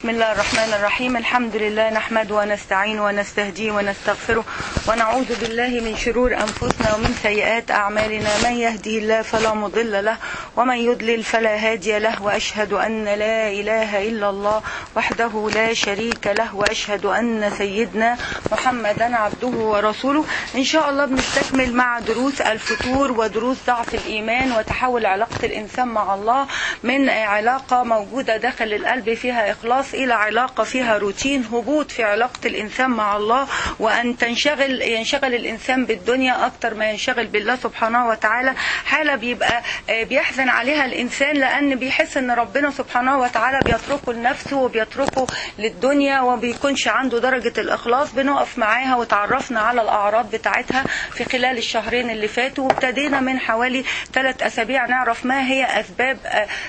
بسم الله الرحمن الرحيم الحمد لله نحمده ونستعين ونستهديه ونستغفره ونعوذ بالله من شرور أنفسنا ومن سيئات أعمالنا من يهده الله فلا مضل له ومن يضلل فلا هادي له وأشهد أن لا إله إلا الله وحده لا شريك له وأشهد أن سيدنا محمدا عبده ورسوله إن شاء الله بنستكمل مع دروس الفتور ودروس ضعف الإيمان وتحول علاقة الإنسان مع الله من علاقة موجودة داخل القلب فيها إخلاص إلى علاقة فيها روتين هبوط في علاقة الإنسان مع الله وأن تنشغل ينشغل الإنسان بالدنيا أكتر ما ينشغل بالله سبحانه وتعالى حالة بيبقى بيحزن عليها الإنسان لأن بيحس أن ربنا سبحانه وتعالى بيتركه لنفسه وبيتركه للدنيا وبيكونش عنده درجة الإخلاص بنقف معاها وتعرفنا على الأعراض بتاعتها في خلال الشهرين اللي فاتوا وابتدينا من حوالي ثلاث أسابيع نعرف ما هي أسباب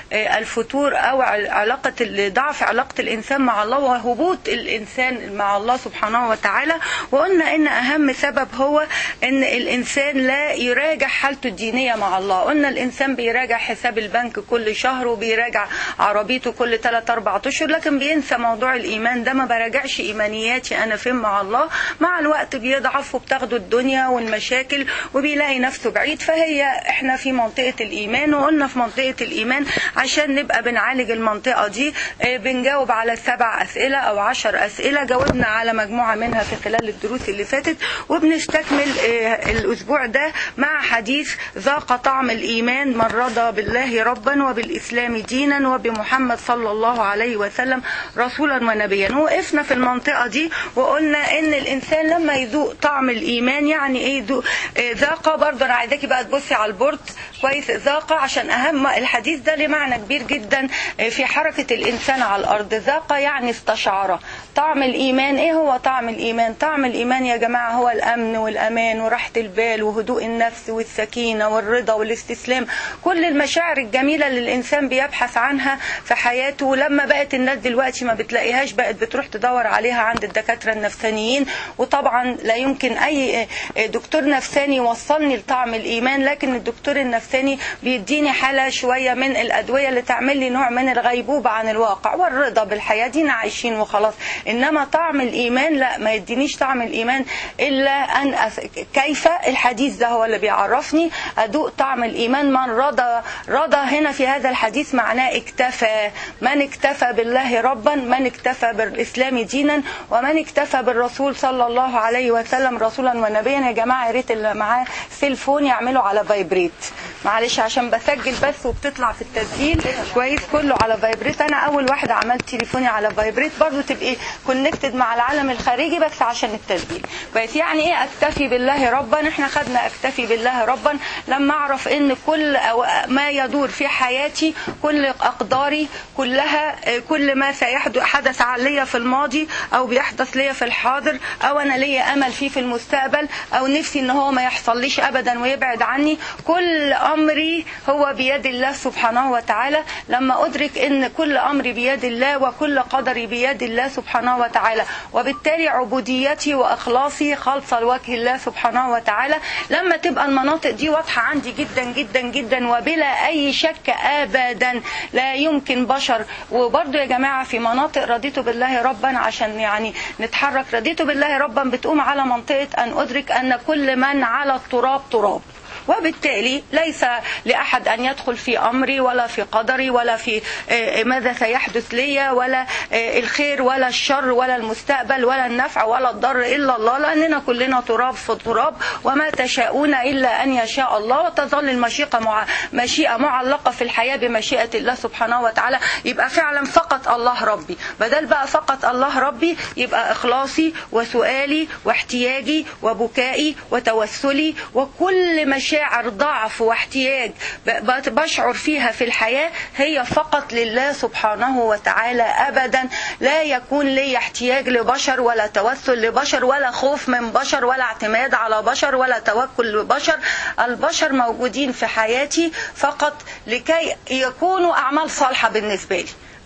الفتور أو علاقة ضعف علاقة الإنسان مع الله وهبوط الإنسان مع الله سبحانه وتعالى وقلنا إن أهم سبب هو إن الإنسان لا يراجع حالته الدينية مع الله قلنا الإنسان بيراجع حساب البنك كل شهر وبيراجع عربيته كل 3 4 أشهر لكن بينسى موضوع الإيمان ده ما براجعش إيمانياتي أنا فين مع الله مع الوقت بيضعف وبتاخده الدنيا والمشاكل وبيلاقي نفسه بعيد فهي احنا في منطقة الإيمان وقلنا في منطقة الإيمان عشان نبقى بنعالج المنطقة دي بنجاوب على سبع أسئلة أو عشر أسئلة جاوبنا على مجموعة منها في خلال الدروس اللي فاتت وبنستكمل الأسبوع ده مع حديث ذاق طعم الإيمان من رضى بالله ربا وبالإسلام دينا وبمحمد صلى الله عليه وسلم رسولا ونبيا وقفنا في المنطقة دي وقلنا إن الإنسان لما يذوق طعم الإيمان يعني إيه يذوق ذاق برضه أنا عايزاكي بقى تبصي على البورد كويس ذاق عشان أهم الحديث ده له معنى كبير جدا في حركة الإنسان على الأرض ذاق يعني استشعر طعم الإيمان إيه هو طعم الإيمان طعم الإيمان يا جماعة هو الأمن والأمان وراحة البال وهدوء النفس والسكينة والرضا والاستسلام كل المشاعر الجميلة اللي الإنسان بيبحث عنها في حياته لما بقت الناس دلوقتي ما بتلاقيهاش بقت بتروح تدور عليها عند الدكاترة النفسانيين وطبعا لا يمكن أي دكتور نفساني يوصلني لطعم الإيمان لكن الدكتور النفساني بيديني حالة شوية من الأدوية اللي تعمل لي نوع من الغيبوبة عن الواقع والرضا بالحياة دينا عايشين وخلاص إنما طعم الإيمان لا ما يدينيش طعم الإيمان إلا أن أف... كيف الحديث ده هو اللي بيعرفني أدوق طعم الإيمان من رضى رضى هنا في هذا الحديث معناه اكتفى من اكتفى بالله ربا من اكتفى بالإسلام دينا ومن اكتفى بالرسول صلى الله عليه وسلم رسولا ونبيا يا جماعة يا ريت اللي معاه سيلفون يعملوا على فايبريت معلش عشان بسجل بس وبتطلع في التسجيل كويس كله على فايبريت انا اول واحده عملت تليفوني على فايبريت برضو تبقي كونكتد مع العالم الخارجي بس عشان التسجيل كويس يعني ايه اكتفي بالله ربا احنا خدنا اكتفي بالله ربا لما اعرف ان كل ما يدور في حياتي كل اقداري كلها كل ما سيحدث حدث ليا في الماضي او بيحدث ليا في الحاضر او انا ليا امل فيه في المستقبل او نفسي ان هو ما يحصليش ابدا ويبعد عني كل امري هو بيد الله سبحانه وتعالى لما ادرك ان كل امري بيد الله وكل قدري بيد الله سبحانه وتعالى وبالتالي عبوديتي واخلاصي خالصه لوجه الله سبحانه وتعالى لما تبقى المناطق دي واضحه عندي جدا جدا جدا وبلا اي شك ابدا لا يمكن بشر وبرضه يا جماعه في مناطق رضيت بالله ربا عشان يعني نتحرك رضيت بالله ربا بتقوم على منطقه ان ادرك ان كل من على التراب تراب وبالتالي ليس لأحد أن يدخل في أمري ولا في قدري ولا في ماذا سيحدث لي ولا الخير ولا الشر ولا المستقبل ولا النفع ولا الضر إلا الله لأننا كلنا تراب في تراب وما تشاءون إلا أن يشاء الله وتظل المشيئة مع مشيئة معلقة في الحياة بمشيئة الله سبحانه وتعالى يبقى فعلا فقط الله ربي بدل بقى فقط الله ربي يبقى إخلاصي وسؤالي واحتياجي وبكائي وتوسلي وكل مشاعر مشاعر ضعف واحتياج بشعر فيها في الحياة هي فقط لله سبحانه وتعالى أبدا لا يكون لي احتياج لبشر ولا توسل لبشر ولا خوف من بشر ولا اعتماد على بشر ولا توكل لبشر البشر موجودين في حياتي فقط لكي يكونوا أعمال صالحة بالنسبة لي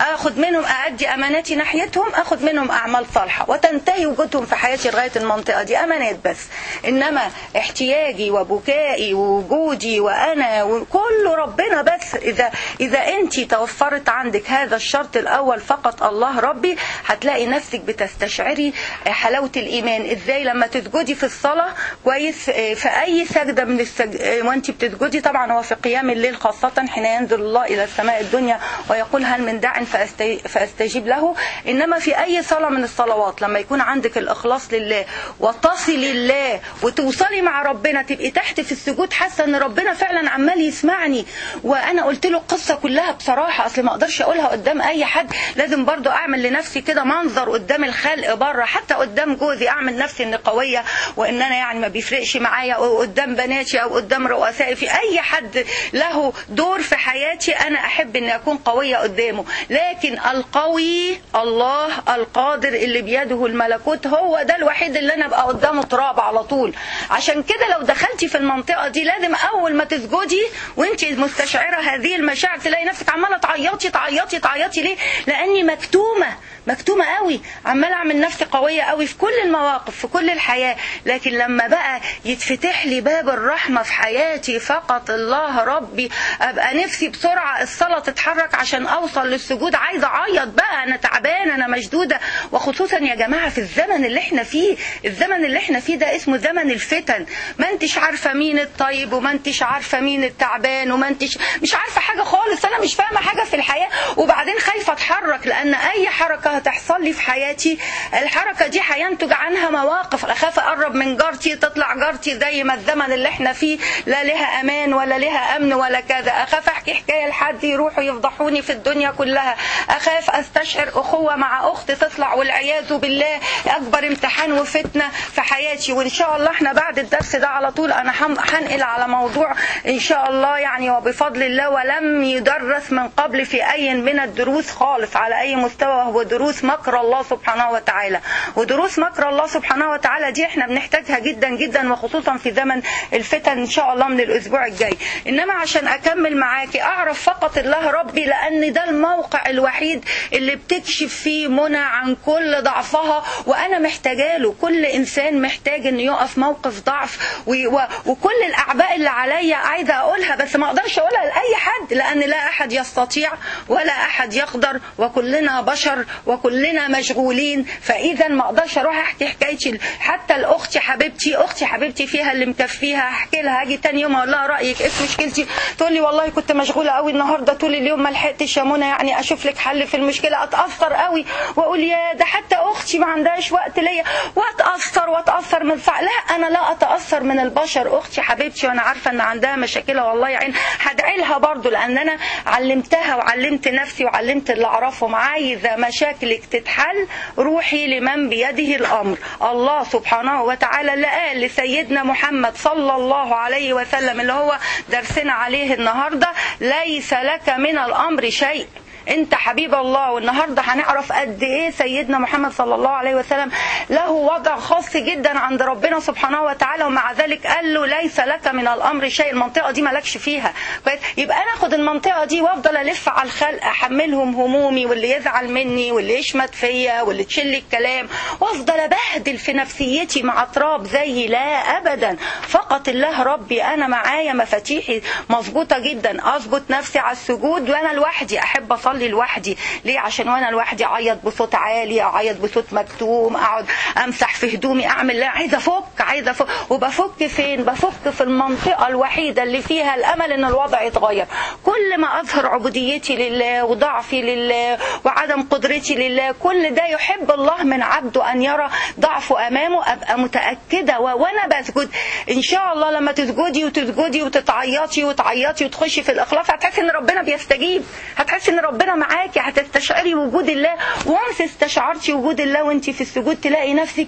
اخد منهم اادي اماناتي ناحيتهم اخد منهم اعمال صالحه وتنتهي وجودهم في حياتي لغايه المنطقه دي امانات بس انما احتياجي وبكائي ووجودي وانا وكله ربنا بس اذا اذا انت توفرت عندك هذا الشرط الاول فقط الله ربي هتلاقي نفسك بتستشعري حلاوه الايمان ازاي لما تسجدي في الصلاه كويس في اي سجده من السج... وانت بتسجدي طبعا هو في قيام الليل خاصه حين ينزل الله الى السماء الدنيا ويقول هل من داع فأستي... فاستجيب له انما في اي صلاه من الصلوات لما يكون عندك الاخلاص لله وتصلي الله وتوصلي مع ربنا تبقي تحت في السجود حاسه ان ربنا فعلا عمال يسمعني وانا قلت له القصه كلها بصراحه اصل ما اقدرش اقولها قدام اي حد لازم برضو اعمل لنفسي كده منظر قدام الخلق بره حتى قدام جوزي اعمل نفسي اني قويه وان انا يعني ما بيفرقش معايا او قدام بناتي او قدام رؤسائي في اي حد له دور في حياتي انا احب اني اكون قويه قدامه لكن القوي الله القادر اللي بيده الملكوت هو ده الوحيد اللي انا ابقى قدامه تراب على طول عشان كده لو دخلتي في المنطقه دي لازم اول ما تسجدي وانت مستشعره هذه المشاعر تلاقي نفسك عماله تعيطي تعيطي تعيطي ليه لاني مكتومه مكتومه قوي عماله اعمل نفسي قويه قوي في كل المواقف في كل الحياه لكن لما بقى يتفتح لي باب الرحمه في حياتي فقط الله ربي ابقى نفسي بسرعه الصلاه تتحرك عشان اوصل للسجود عايزه اعيط بقى انا تعبانه انا مشدوده وخصوصا يا جماعه في الزمن اللي احنا فيه الزمن اللي احنا فيه ده اسمه زمن الفتن ما انتش عارفه مين الطيب وما انتش عارفه مين التعبان وما انتش مش عارفه حاجه خالص انا مش فاهمه حاجه في الحياه وبعدين خايفه اتحرك لان اي حركه هتحصل لي في حياتي الحركه دي هينتج عنها مواقف اخاف اقرب من جارتي تطلع جارتي زي ما الزمن اللي احنا فيه لا لها امان ولا لها امن ولا كذا اخاف احكي حكايه لحد يروحوا يفضحوني في الدنيا كلها اخاف استشعر اخوه مع اخت تطلع والعياذ بالله اكبر امتحان وفتنه في حياتي وان شاء الله احنا بعد الدرس ده على طول انا هنقل على موضوع ان شاء الله يعني وبفضل الله ولم يدرس من قبل في اي من الدروس خالص على اي مستوى وهو دروس مكر الله سبحانه وتعالى ودروس مكر الله سبحانه وتعالى دي احنا بنحتاجها جدا جدا وخصوصا في زمن الفتن ان شاء الله من الاسبوع الجاي انما عشان اكمل معاكي اعرف فقط الله ربي لان ده الموقع الوحيد اللي بتكشف فيه منى عن كل ضعفها وانا محتاجه له كل انسان محتاج انه يقف موقف ضعف وكل الاعباء اللي عليا عايزه اقولها بس ما اقدرش اقولها لاي حد لان لا احد يستطيع ولا احد يقدر وكلنا بشر وكلنا مشغولين فاذا ما اقدرش اروح احكي حكايتي حتى لاختي حبيبتي اختي حبيبتي فيها اللي مكفيها احكي لها اجي تاني يوم اقول لها رايك ايه مشكلتي تقول لي والله كنت مشغوله قوي النهارده طول اليوم ما لحقتش يا منى يعني اشوف لك حل في المشكله اتاثر قوي واقول يا ده حتى اختي ما عندهاش وقت ليا واتاثر واتاثر من فعل لا انا لا اتاثر من البشر اختي حبيبتي وانا عارفه ان عندها مشاكلها والله يعين هدعي لها برضه لان انا علمتها وعلمت نفسي وعلمت اللي اعرفهم عايزه مشاكلك تتحل روحي لمن بيده الامر الله سبحانه وتعالى اللي قال لسيدنا محمد صلى الله عليه وسلم اللي هو درسنا عليه النهارده ليس لك من الامر شيء انت حبيب الله والنهارده هنعرف قد ايه سيدنا محمد صلى الله عليه وسلم له وضع خاص جدا عند ربنا سبحانه وتعالى ومع ذلك قال له ليس لك من الامر شيء المنطقه دي مالكش فيها كويس يبقى انا اخد المنطقه دي وافضل الف على الخلق احملهم همومي واللي يزعل مني واللي يشمت فيا واللي تشل الكلام وافضل ابهدل في نفسيتي مع تراب زي لا ابدا فقط الله ربي انا معايا مفاتيحي مظبوطه جدا اظبط نفسي على السجود وانا لوحدي احب اصلي اصلي لوحدي ليه عشان وانا لوحدي اعيط بصوت عالي اعيط بصوت مكتوم اقعد امسح في هدومي اعمل لا عايزه افك عايزه افك وبفك فين بفك في المنطقه الوحيده اللي فيها الامل ان الوضع يتغير كل ما اظهر عبوديتي لله وضعفي لله وعدم قدرتي لله كل ده يحب الله من عبده ان يرى ضعفه امامه ابقى متاكده وانا بسجد ان شاء الله لما تسجدي وتسجدي وتتعيطي وتعيطي وتخشي في الاخلاص هتحسي ان ربنا بيستجيب هتحسي ان ربنا ربنا معاكي هتستشعري وجود الله وانس استشعرتي وجود الله وانت في السجود تلاقي نفسك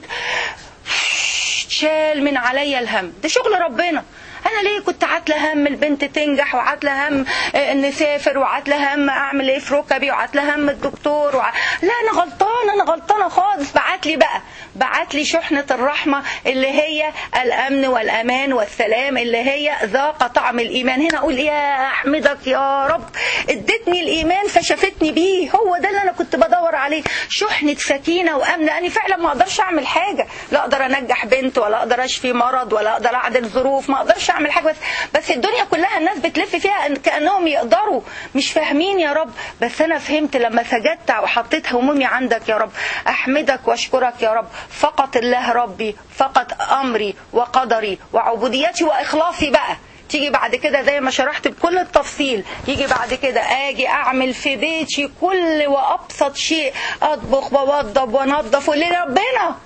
شال من عليا الهم ده شغل ربنا انا ليه كنت عاتله هم البنت تنجح وعاتله هم نسافر وعاتله هم اعمل ايه في ركبي وعاتله هم الدكتور وع... لا انا غلطانه انا غلطانه خالص بعت لي بقى بعت لي شحنة الرحمة اللي هي الأمن والأمان والسلام اللي هي ذاق طعم الإيمان هنا أقول يا أحمدك يا رب ادتني الإيمان فشفتني بيه هو ده اللي أنا كنت بدور عليه شحنة سكينة وأمن أنا فعلا ما أقدرش أعمل حاجة لا أقدر أنجح بنت ولا أقدر أشفي مرض ولا أقدر أعدل ظروف ما أقدرش أعمل حاجة بس بس الدنيا كلها الناس بتلف فيها كأنهم يقدروا مش فاهمين يا رب بس أنا فهمت لما سجدت وحطيت همومي عندك يا رب أحمدك وأشكرك يا رب فقط الله ربي فقط أمري وقدري وعبوديتي وإخلاصي بقى تيجي بعد كده زي ما شرحت بكل التفصيل يجي بعد كده اجي اعمل في بيتي كل وابسط شيء اطبخ ووضب وانضف لربنا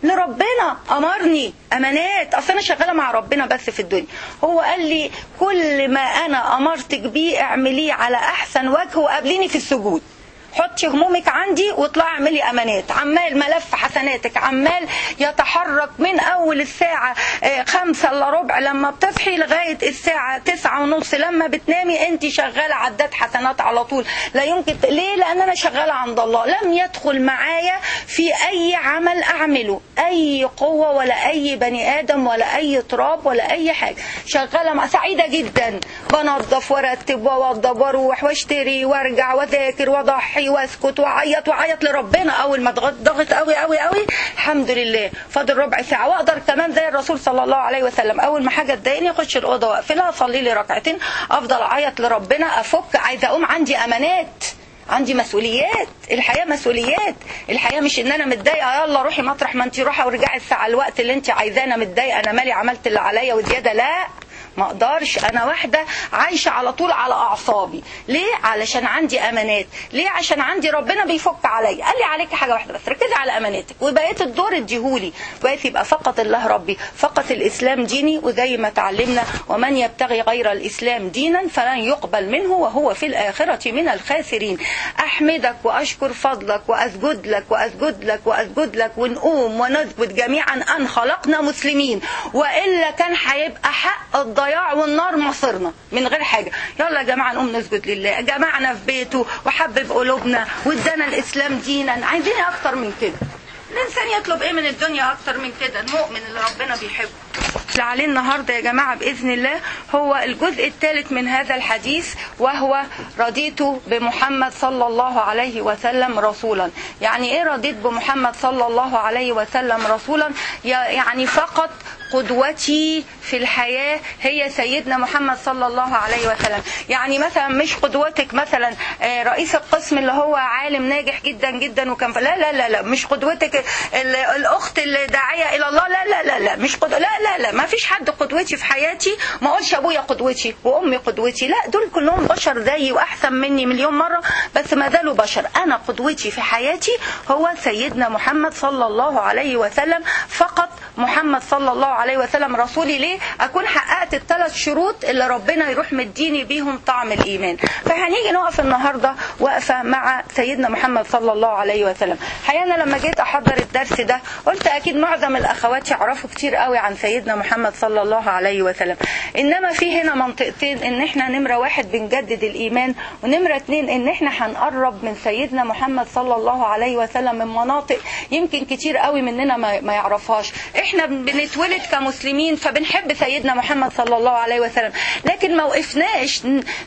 لربنا امرني امانات اصل انا شغاله مع ربنا بس في الدنيا هو قال لي كل ما انا امرتك بيه اعمليه على احسن وجه وقابليني في السجود حطي همومك عندي واطلعي اعملي امانات عمال ملف حسناتك عمال يتحرك من اول الساعة خمسة الا ربع لما بتصحي لغاية الساعة تسعة ونص لما بتنامي انت شغالة عداد حسنات على طول لا يمكن ليه لان انا شغالة عند الله لم يدخل معايا في اي عمل اعمله اي قوة ولا اي بني ادم ولا اي تراب ولا اي حاجة شغالة مع سعيدة جدا بنظف وارتب واوضب واروح واشتري وارجع واذاكر واضحي واسكت واعيط واعيط لربنا اول ما ضغط قوي قوي قوي الحمد لله فاضل ربع ساعه واقدر كمان زي الرسول صلى الله عليه وسلم اول ما حاجه تضايقني اخش الاوضه واقفلها اصلي لي ركعتين افضل اعيط لربنا افك عايزه اقوم عندي امانات عندي مسؤوليات الحياة مسؤوليات الحياة مش ان انا متضايقة يلا روحي مطرح ما انت روحي ورجعي الساعة الوقت اللي انت عايزاه انا متضايقة انا مالي عملت اللي عليا وزيادة لا ما اقدرش انا واحده عايشه على طول على اعصابي ليه علشان عندي امانات ليه عشان عندي ربنا بيفك عليا قال لي عليك حاجه واحده بس ركزي على اماناتك وبقيت الدور اديهولي بقيت يبقى فقط الله ربي فقط الاسلام ديني وزي ما تعلمنا ومن يبتغي غير الاسلام دينا فلن يقبل منه وهو في الاخره من الخاسرين احمدك واشكر فضلك واسجد لك واسجد لك واسجد لك ونقوم ونثبت جميعا ان خلقنا مسلمين والا كان هيبقى حق الضياع والنار مصيرنا من غير حاجه يلا يا جماعه نقوم نسجد لله جمعنا في بيته وحبب قلوبنا وادانا الاسلام دينا عايزين اكتر من كده الانسان يطلب ايه من الدنيا اكتر من كده المؤمن اللي ربنا بيحبه اللي عليه النهارده يا جماعه باذن الله هو الجزء الثالث من هذا الحديث وهو رضيت بمحمد صلى الله عليه وسلم رسولا يعني ايه رضيت بمحمد صلى الله عليه وسلم رسولا يعني فقط قدوتي في الحياة هي سيدنا محمد صلى الله عليه وسلم يعني مثلا مش قدوتك مثلا رئيس القسم اللي هو عالم ناجح جدا جدا وكان لا لا لا لا مش قدوتك الأخت اللي داعية إلى الله لا لا لا لا مش قدوة لا لا لا ما فيش حد قدوتي في حياتي ما أقولش أبويا قدوتي وأمي قدوتي لا دول كلهم بشر زيي وأحسن مني مليون مرة بس ما زالوا بشر أنا قدوتي في حياتي هو سيدنا محمد صلى الله عليه وسلم فقط محمد صلى الله عليه وسلم رسولي ليه اكون حققت الثلاث شروط اللي ربنا يروح مديني بيهم طعم الايمان فهنيجي نقف النهارده واقفه مع سيدنا محمد صلى الله عليه وسلم حقيقه انا لما جيت احضر الدرس ده قلت اكيد معظم الاخوات يعرفوا كتير قوي عن سيدنا محمد صلى الله عليه وسلم انما في هنا منطقتين ان احنا نمره واحد بنجدد الايمان ونمره اتنين ان احنا هنقرب من سيدنا محمد صلى الله عليه وسلم من مناطق يمكن كتير قوي مننا ما يعرفهاش احنا بنتولد كمسلمين فبنحب سيدنا محمد صلى الله عليه وسلم لكن ما وقفناش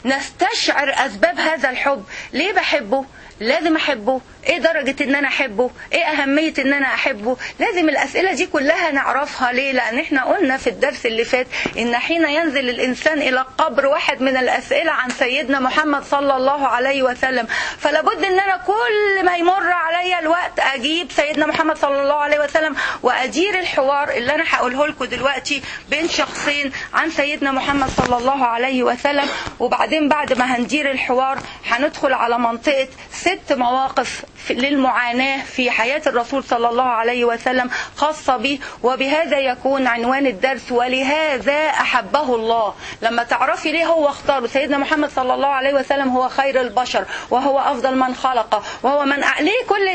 نستشعر اسباب هذا الحب ليه بحبه لازم احبه ايه درجة ان انا احبه ايه اهمية ان انا احبه لازم الاسئلة دي كلها نعرفها ليه لان احنا قلنا في الدرس اللي فات ان حين ينزل الانسان الى القبر واحد من الاسئلة عن سيدنا محمد صلى الله عليه وسلم فلابد ان انا كل ما يمر عليا الوقت اجيب سيدنا محمد صلى الله عليه وسلم وادير الحوار اللي انا هقوله لكم دلوقتي بين شخصين عن سيدنا محمد صلى الله عليه وسلم وبعدين بعد ما هندير الحوار هندخل على منطقة ست مواقف للمعاناة في حياة الرسول صلى الله عليه وسلم خاصة به وبهذا يكون عنوان الدرس ولهذا أحبه الله لما تعرفي ليه هو اختاره سيدنا محمد صلى الله عليه وسلم هو خير البشر وهو أفضل من خلق وهو من ليه كل ده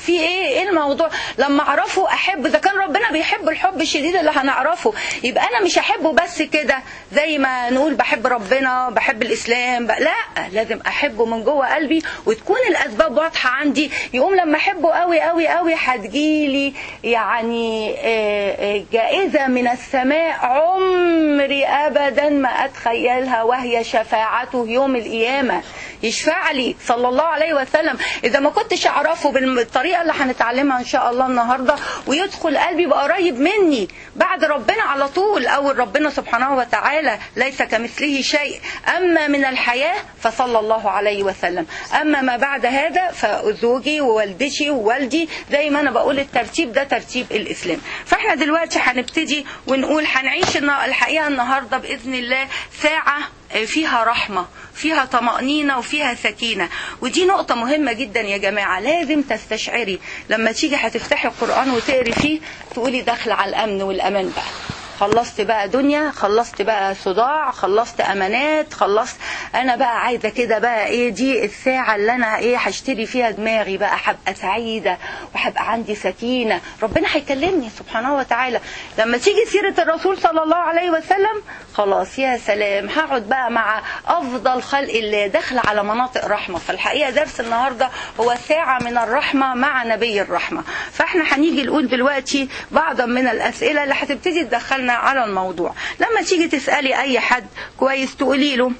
في ايه ايه الموضوع لما اعرفه احب اذا كان ربنا بيحب الحب الشديد اللي هنعرفه يبقى انا مش احبه بس كده زي ما نقول بحب ربنا بحب الاسلام ب... لا لازم احبه من جوه قلبي وتكون الاسباب واضحه عندي يقوم لما احبه قوي قوي قوي هتجيلي يعني جائزه من السماء عمري ابدا ما اتخيلها وهي شفاعته يوم القيامه يشفع لي صلى الله عليه وسلم اذا ما كنتش اعرفه بالطريقه اللي هنتعلمها ان شاء الله النهارده ويدخل قلبي يبقى قريب مني بعد ربنا على طول اول ربنا سبحانه وتعالى ليس كمثله شيء اما من الحياه فصلى الله عليه وسلم اما ما بعد هذا فزوجي ووالدتي ووالدي زي ما انا بقول الترتيب ده ترتيب الاسلام فاحنا دلوقتي هنبتدي ونقول هنعيش الحقيقه النهارده باذن الله ساعه فيها رحمة فيها طمأنينة وفيها سكينة ودي نقطة مهمة جدا يا جماعة لازم تستشعري لما تيجي هتفتحي القرآن وتقري فيه تقولي داخل على الأمن والأمان بقى خلصت بقى دنيا خلصت بقى صداع خلصت امانات خلصت انا بقى عايزه كده بقى ايه دي الساعه اللي انا ايه هشتري فيها دماغي بقى هبقى سعيده وهبقى عندي سكينه ربنا هيكلمني سبحانه وتعالى لما تيجي سيره الرسول صلى الله عليه وسلم خلاص يا سلام هقعد بقى مع افضل خلق الله داخله على مناطق رحمه فالحقيقه درس النهارده هو ساعه من الرحمه مع نبي الرحمه فاحنا هنيجي نقول دلوقتي بعضا من الاسئله اللي هتبتدي تدخلنا على الموضوع لما تيجي تسألي أي حد كويس تقولي له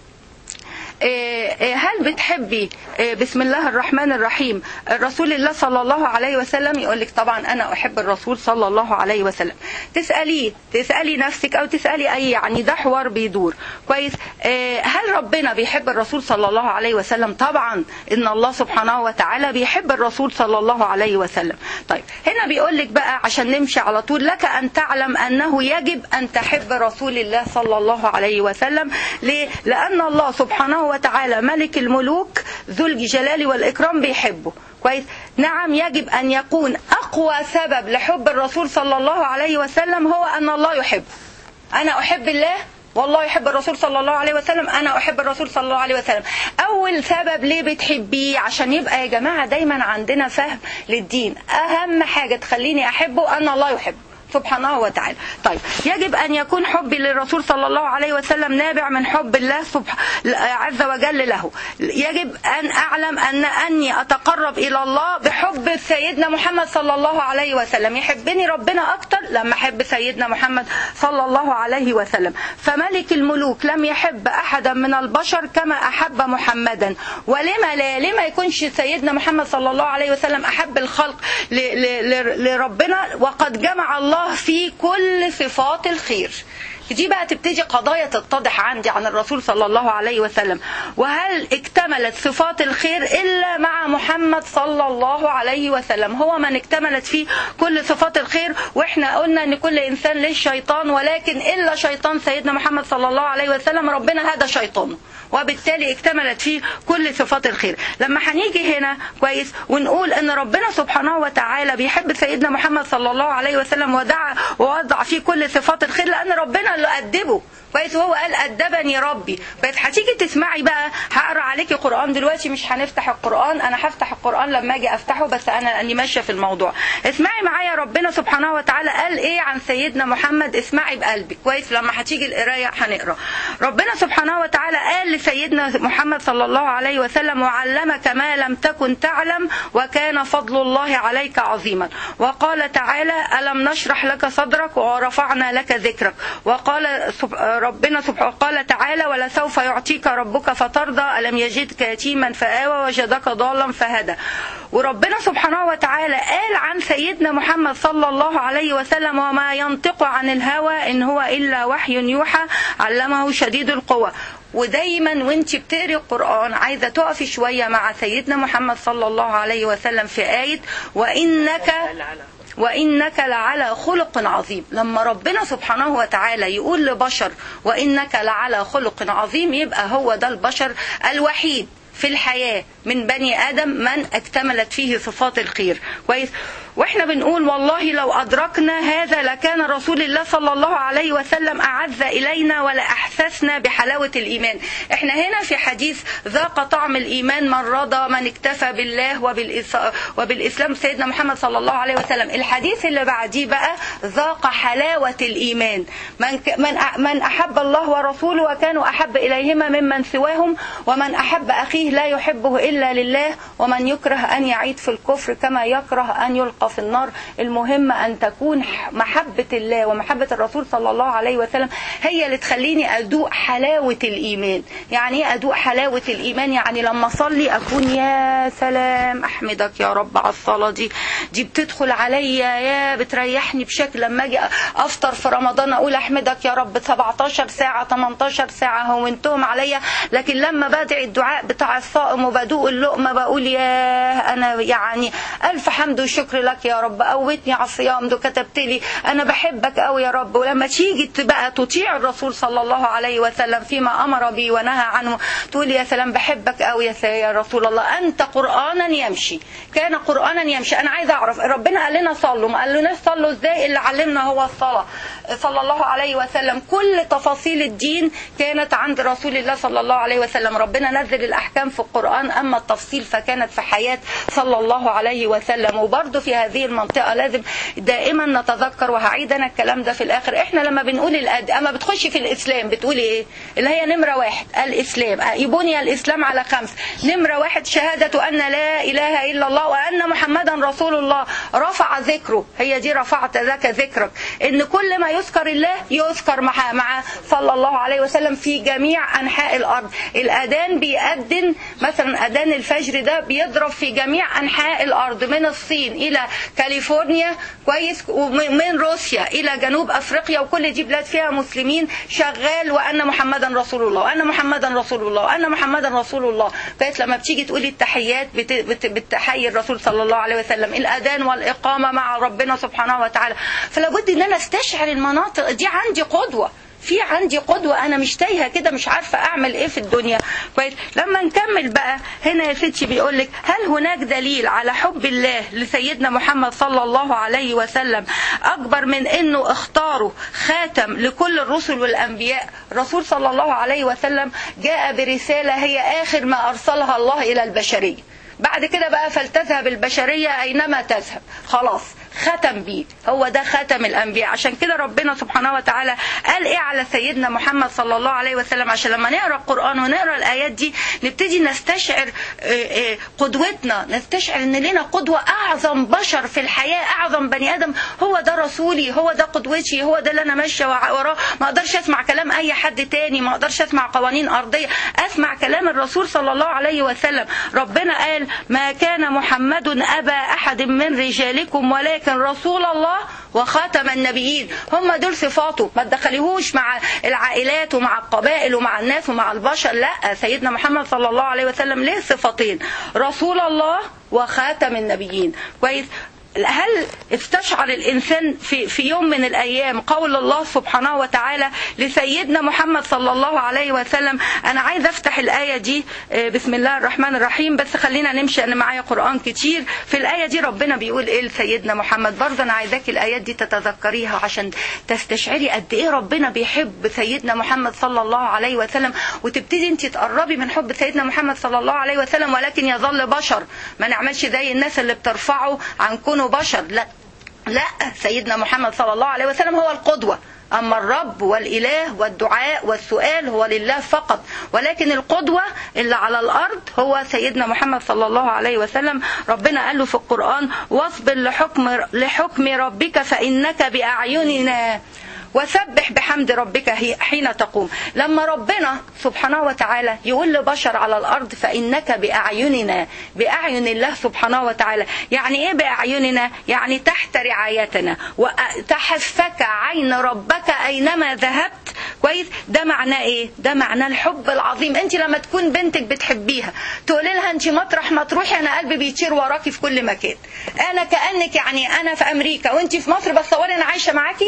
هل بتحبي بسم الله الرحمن الرحيم الرسول الله صلى الله عليه وسلم يقول لك طبعا انا احب الرسول صلى الله عليه وسلم تساليه تسالي نفسك او تسالي اي يعني ده حوار بيدور كويس هل ربنا بيحب الرسول صلى الله عليه وسلم طبعا ان الله سبحانه وتعالى بيحب الرسول صلى الله عليه وسلم طيب هنا بيقول لك بقى عشان نمشي على طول لك ان تعلم انه يجب ان تحب رسول الله صلى الله عليه وسلم ليه لان الله سبحانه وتعالى ملك الملوك ذو الجلال والإكرام بيحبه كويس نعم يجب أن يكون أقوى سبب لحب الرسول صلى الله عليه وسلم هو أن الله يحب أنا أحب الله والله يحب الرسول صلى الله عليه وسلم انا احب الرسول صلى الله عليه وسلم اول سبب ليه بتحبيه عشان يبقى يا جماعه دايما عندنا فهم للدين اهم حاجه تخليني احبه ان الله يحبه سبحانه وتعالى طيب يجب أن يكون حبي للرسول صلى الله عليه وسلم نابع من حب الله سبح... عز وجل له يجب أن أعلم أن أني أتقرب إلى الله بحب سيدنا محمد صلى الله عليه وسلم يحبني ربنا أكتر لما أحب سيدنا محمد صلى الله عليه وسلم فملك الملوك لم يحب أحدا من البشر كما أحب محمدا ولما لا لما يكونش سيدنا محمد صلى الله عليه وسلم أحب الخلق ل... ل... لربنا وقد جمع الله في كل صفات الخير دي بقى تبتدي قضايا تتضح عندي عن الرسول صلى الله عليه وسلم وهل اكتملت صفات الخير إلا مع محمد صلى الله عليه وسلم هو من اكتملت فيه كل صفات الخير واحنا قلنا ان كل انسان له شيطان ولكن الا شيطان سيدنا محمد صلى الله عليه وسلم ربنا هدى شيطانه وبالتالي اكتملت فيه كل صفات الخير لما هنيجي هنا كويس ونقول ان ربنا سبحانه وتعالى بيحب سيدنا محمد صلى الله عليه وسلم ودعا ووضع فيه كل صفات الخير لان ربنا اللي أدبه كويس وهو قال أدبني ربي كويس هتيجي تسمعي بقى هقرا عليكي قرآن دلوقتي مش هنفتح القرآن أنا هفتح القرآن لما أجي أفتحه بس أنا أني ماشية في الموضوع اسمعي معايا ربنا سبحانه وتعالى قال إيه عن سيدنا محمد اسمعي بقلبك كويس لما هتيجي القراية هنقرا ربنا سبحانه وتعالى قال لسيدنا محمد صلى الله عليه وسلم وعلمك ما لم تكن تعلم وكان فضل الله عليك عظيما وقال تعالى ألم نشرح لك صدرك ورفعنا لك ذكرك وقال ربنا سبحانه قال تعالى ولسوف يعطيك ربك فترضى ألم يجدك يتيما فآوى وجدك ضالا فهدى وربنا سبحانه وتعالى قال عن سيدنا محمد صلى الله عليه وسلم وما ينطق عن الهوى إن هو إلا وحي يوحى علمه شديد القوى ودايما وانت بتقري القرآن عايزة تقفي شوية مع سيدنا محمد صلى الله عليه وسلم في آية وإنك وإنك لعلى خلق عظيم لما ربنا سبحانه وتعالى يقول لبشر وإنك لعلى خلق عظيم يبقى هو ده البشر الوحيد في الحياة من بني آدم من اكتملت فيه صفات الخير كويس واحنا بنقول والله لو أدركنا هذا لكان رسول الله صلى الله عليه وسلم أعز إلينا ولا أحسسنا بحلاوة الإيمان احنا هنا في حديث ذاق طعم الإيمان من رضى من اكتفى بالله وبالإسلام سيدنا محمد صلى الله عليه وسلم الحديث اللي بعديه بقى ذاق حلاوة الإيمان من, من, من أحب الله ورسوله وكانوا أحب إليهما ممن سواهم ومن أحب أخيه لا يحبه إلا لله ومن يكره أن يعيد في الكفر كما يكره أن يلقى في النار المهم أن تكون محبة الله ومحبة الرسول صلى الله عليه وسلم هي اللي تخليني أدوق حلاوة الإيمان يعني إيه أدوق حلاوة الإيمان يعني لما أصلي أكون يا سلام أحمدك يا رب على الصلاة دي دي بتدخل عليا يا بتريحني بشكل لما أجي أفطر في رمضان أقول أحمدك يا رب 17 ساعة 18 ساعة هونتهم عليا لكن لما بدعي الدعاء بتاع الصائم وبدوق اللقمة بقول يا أنا يعني ألف حمد وشكر لك يا رب قوتني على الصيام ده كتبت لي أنا بحبك قوي يا رب ولما تيجي بقى تطيع الرسول صلى الله عليه وسلم فيما أمر به ونهى عنه تقول يا سلام بحبك قوي يا رسول الله أنت قرآنا يمشي كان قرآنا يمشي أنا عايز أعرف ربنا قال لنا صلوا ما قالوناش صلوا إزاي اللي علمنا هو الصلاة صلى الله عليه وسلم كل تفاصيل الدين كانت عند رسول الله صلى الله عليه وسلم ربنا نزل الأحكام في القرآن أما التفصيل فكانت في حياة صلى الله عليه وسلم وبرضه في هذه المنطقة لازم دائما نتذكر وهعيد أنا الكلام ده في الآخر إحنا لما بنقول الأد أما بتخشي في الإسلام بتقولي إيه اللي هي نمرة واحد الإسلام يبني الإسلام على خمس نمرة واحد شهادة أن لا إله إلا الله وأن محمدا رسول الله رفع ذكره هي دي رفعت ذاك ذكرك إن كل ما يذكر الله يذكر مع مع صلى الله عليه وسلم في جميع أنحاء الأرض الأذان بيأذن مثلا أذان الفجر ده بيضرب في جميع أنحاء الأرض من الصين إلى كاليفورنيا كويس ومن روسيا إلى جنوب أفريقيا وكل دي بلاد فيها مسلمين شغال وأن محمدا رسول الله وأن محمدا رسول الله وأن محمدا رسول الله كويس لما بتيجي تقولي التحيات بت... بت... بتحيي الرسول صلى الله عليه وسلم الأذان والإقامة مع ربنا سبحانه وتعالى فلابد أن أنا استشعر المناطق دي عندي قدوة في عندي قدوة أنا مش تايهة كده مش عارفة أعمل إيه في الدنيا كويس لما نكمل بقى هنا يا ستي بيقول لك هل هناك دليل على حب الله لسيدنا محمد صلى الله عليه وسلم أكبر من إنه اختاره خاتم لكل الرسل والأنبياء الرسول صلى الله عليه وسلم جاء برسالة هي آخر ما أرسلها الله إلى البشرية بعد كده بقى فلتذهب البشرية أينما تذهب خلاص ختم بيه هو ده ختم الانبياء عشان كده ربنا سبحانه وتعالى قال ايه على سيدنا محمد صلى الله عليه وسلم عشان لما نقرا القران ونقرا الايات دي نبتدي نستشعر قدوتنا نستشعر ان لنا قدوه اعظم بشر في الحياه اعظم بني ادم هو ده رسولي هو ده قدوتي هو ده اللي انا ماشيه وراه ما اقدرش اسمع كلام اي حد تاني ما اقدرش اسمع قوانين ارضيه اسمع كلام الرسول صلى الله عليه وسلم ربنا قال ما كان محمد ابا احد من رجالكم ولكن لكن رسول الله وخاتم النبيين هم دول صفاته ما تدخليهوش مع العائلات ومع القبائل ومع الناس ومع البشر لا سيدنا محمد صلى الله عليه وسلم ليه صفتين رسول الله وخاتم النبيين كويس هل استشعر الإنسان في, في يوم من الأيام قول الله سبحانه وتعالى لسيدنا محمد صلى الله عليه وسلم أنا عايز أفتح الآية دي بسم الله الرحمن الرحيم بس خلينا نمشي أنا معايا قرآن كتير في الآية دي ربنا بيقول إيه لسيدنا محمد برضه أنا عايزاك الآيات دي تتذكريها عشان تستشعري قد إيه ربنا بيحب سيدنا محمد صلى الله عليه وسلم وتبتدي أنت تقربي من حب سيدنا محمد صلى الله عليه وسلم ولكن يظل بشر ما نعملش زي الناس اللي بترفعه عن كونه بشر لا لا سيدنا محمد صلى الله عليه وسلم هو القدوة أما الرب والإله والدعاء والسؤال هو لله فقط ولكن القدوة اللي على الأرض هو سيدنا محمد صلى الله عليه وسلم ربنا قال له في القرآن واصبر لحكم, لحكم ربك فإنك بأعيننا وسبح بحمد ربك حين تقوم لما ربنا سبحانه وتعالى يقول لبشر على الأرض فإنك بأعيننا بأعين الله سبحانه وتعالى يعني إيه بأعيننا يعني تحت رعايتنا وتحفك عين ربك أينما ذهبت كويس ده معناه ايه ده معناه الحب العظيم انت لما تكون بنتك بتحبيها تقولي لها انت مطرح ما تروحي انا قلبي بيطير وراكي في كل مكان انا كانك يعني انا في امريكا وانت في مصر بس تصوري انا عايشه معاكي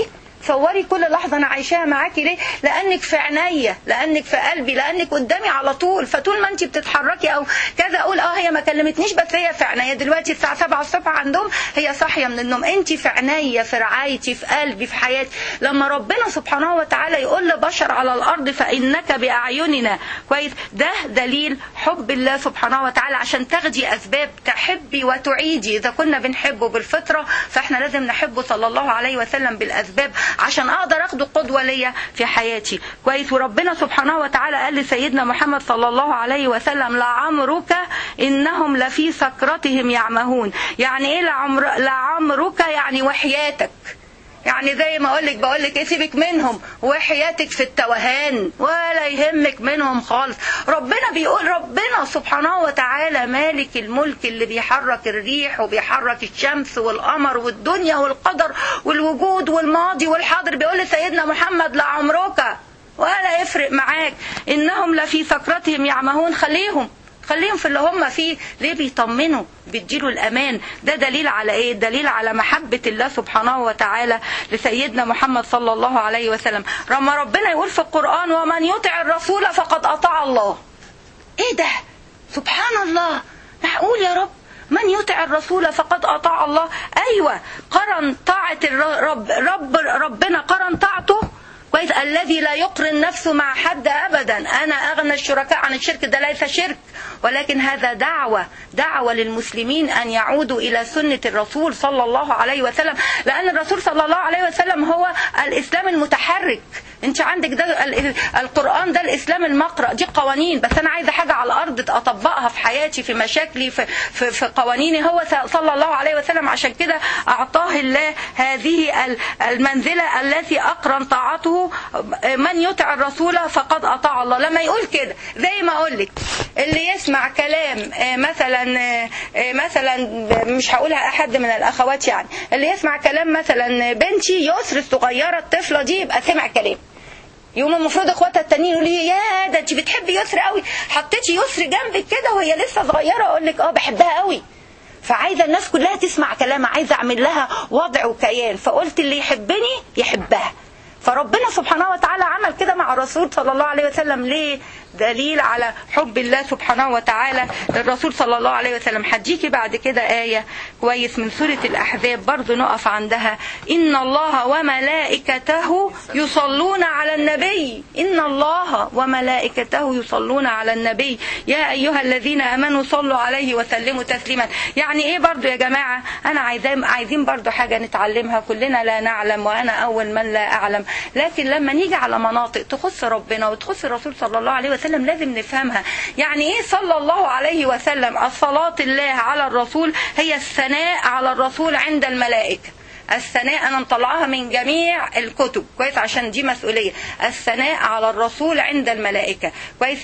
تصوري كل لحظه انا عايشاها معاكي ليه لانك في عينيا لانك في قلبي لانك قدامي على طول فطول ما انت بتتحركي او كذا اقول اه هي ما كلمتنيش بس هي في عينيا دلوقتي الساعه 7 الصبح عندهم هي صاحيه من النوم انت في عينيا في رعايتي في قلبي في حياتي لما ربنا سبحانه وتعالى يقول لبشر على الارض فانك باعيننا كويس ده دليل حب الله سبحانه وتعالى عشان تاخدي اسباب تحبي وتعيدي اذا كنا بنحبه بالفطره فاحنا لازم نحبه صلى الله عليه وسلم بالاسباب عشان اقدر اخده قدوه ليا في حياتي كويس وربنا سبحانه وتعالى قال لسيدنا محمد صلى الله عليه وسلم لعمرك انهم لفي سكرتهم يعمهون يعني ايه لعمر لعمرك يعني وحياتك يعني زي ما اقول لك بقول لك ايه سيبك منهم وحياتك في التوهان ولا يهمك منهم خالص ربنا بيقول ربنا سبحانه وتعالى مالك الملك اللي بيحرك الريح وبيحرك الشمس والقمر والدنيا والقدر والوجود والماضي والحاضر بيقول لسيدنا محمد لعمرك ولا يفرق معاك انهم لفي سكرتهم يعمهون خليهم خليهم في اللي هم فيه ليه بيطمنوا بيديله الامان ده دليل على ايه دليل على محبه الله سبحانه وتعالى لسيدنا محمد صلى الله عليه وسلم لما ربنا يقول في القران ومن يطع الرسول فقد اطاع الله ايه ده سبحان الله معقول يا رب من يطع الرسول فقد اطاع الله ايوه قرن طاعه الرب رب ربنا قرن طاعته كويس الذي لا يقرن نفسه مع حد ابدا انا اغنى الشركاء عن الشرك ده ليس شرك ولكن هذا دعوة دعوة للمسلمين أن يعودوا إلى سنة الرسول صلى الله عليه وسلم لأن الرسول صلى الله عليه وسلم هو الإسلام المتحرك انت عندك ده القرآن ده الإسلام المقرأ دي قوانين بس أنا عايزة حاجة على الأرض أطبقها في حياتي في مشاكلي في, في, في قوانيني هو صلى الله عليه وسلم عشان كده أعطاه الله هذه المنزلة التي أقرن طاعته من يطع الرسول فقد أطاع الله لما يقول كده زي ما أقول لك اللي يسمع كلام مثلا مثلا مش هقولها احد من الاخوات يعني اللي يسمع كلام مثلا بنتي يسر الصغيره الطفله دي يبقى سمع كلام يوم المفروض اخواتها التانيين يقولوا لي يا ده انت بتحبي يسر قوي حطيتي يسر جنبك كده وهي لسه صغيره اقول لك اه بحبها قوي فعايزه الناس كلها تسمع كلام عايزه اعمل لها وضع وكيان فقلت اللي يحبني يحبها فربنا سبحانه وتعالى عمل كده مع الرسول صلى الله عليه وسلم ليه دليل على حب الله سبحانه وتعالى للرسول صلى الله عليه وسلم هديكي بعد كده آية كويس من سورة الأحزاب برضو نقف عندها إن الله وملائكته يصلون على النبي إن الله وملائكته يصلون على النبي يا أيها الذين آمنوا صلوا عليه وسلموا تسليما يعني إيه برضو يا جماعة أنا عايزين عايزين برضو حاجة نتعلمها كلنا لا نعلم وأنا أول من لا أعلم لكن لما نيجي على مناطق تخص ربنا وتخص الرسول صلى الله عليه وسلم وسلم لازم نفهمها يعني ايه صلى الله عليه وسلم الصلاة الله على الرسول هي الثناء على الرسول عند الملائكة الثناء انا مطلعاها من جميع الكتب كويس عشان دي مسؤوليه الثناء على الرسول عند الملائكه كويس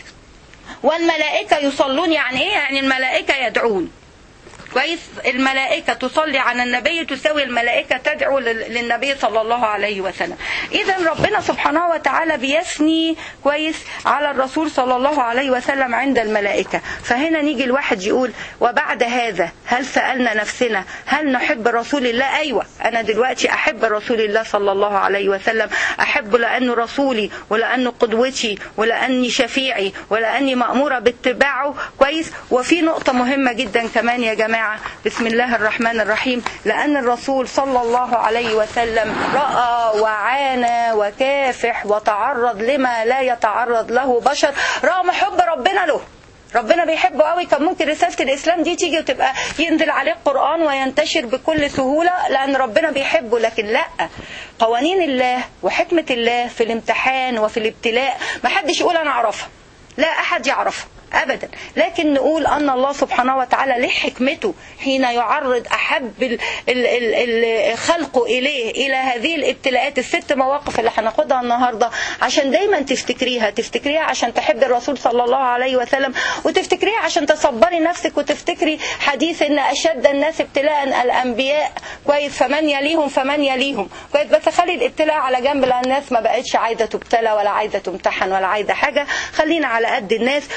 والملائكه يصلون يعني ايه يعني الملائكه يدعون كويس الملائكة تصلي على النبي تساوي الملائكة تدعو للنبي صلى الله عليه وسلم إذا ربنا سبحانه وتعالى بيثني كويس على الرسول صلى الله عليه وسلم عند الملائكة فهنا نيجي الواحد يقول وبعد هذا هل سألنا نفسنا هل نحب رسول الله أيوة أنا دلوقتي أحب رسول الله صلى الله عليه وسلم أحبه لأنه رسولي ولأنه قدوتي ولأني شفيعي ولأني مأمورة باتباعه كويس وفي نقطة مهمة جدا كمان يا جماعة بسم الله الرحمن الرحيم لأن الرسول صلى الله عليه وسلم رأى وعانى وكافح وتعرض لما لا يتعرض له بشر رغم حب ربنا له ربنا بيحبه قوي كان ممكن رسالة الإسلام دي تيجي وتبقى ينزل عليه القرآن وينتشر بكل سهولة لأن ربنا بيحبه لكن لا قوانين الله وحكمة الله في الامتحان وفي الابتلاء ما حدش يقول أنا أعرفها لا أحد يعرفها ابدا لكن نقول ان الله سبحانه وتعالى له حكمته حين يعرض احب ال ال ال ال خلقه اليه الى هذه الابتلاءات الست مواقف اللي هناخدها النهارده عشان دايما تفتكريها تفتكريها عشان تحب الرسول صلى الله عليه وسلم وتفتكريها عشان تصبري نفسك وتفتكري حديث ان اشد الناس ابتلاء الانبياء كويس فمن يليهم فمن يليهم كويس بس خلي الابتلاء على جنب لان الناس ما بقتش عايزه تبتلى ولا عايزه تمتحن ولا عايزه حاجه خلينا على قد الناس كويس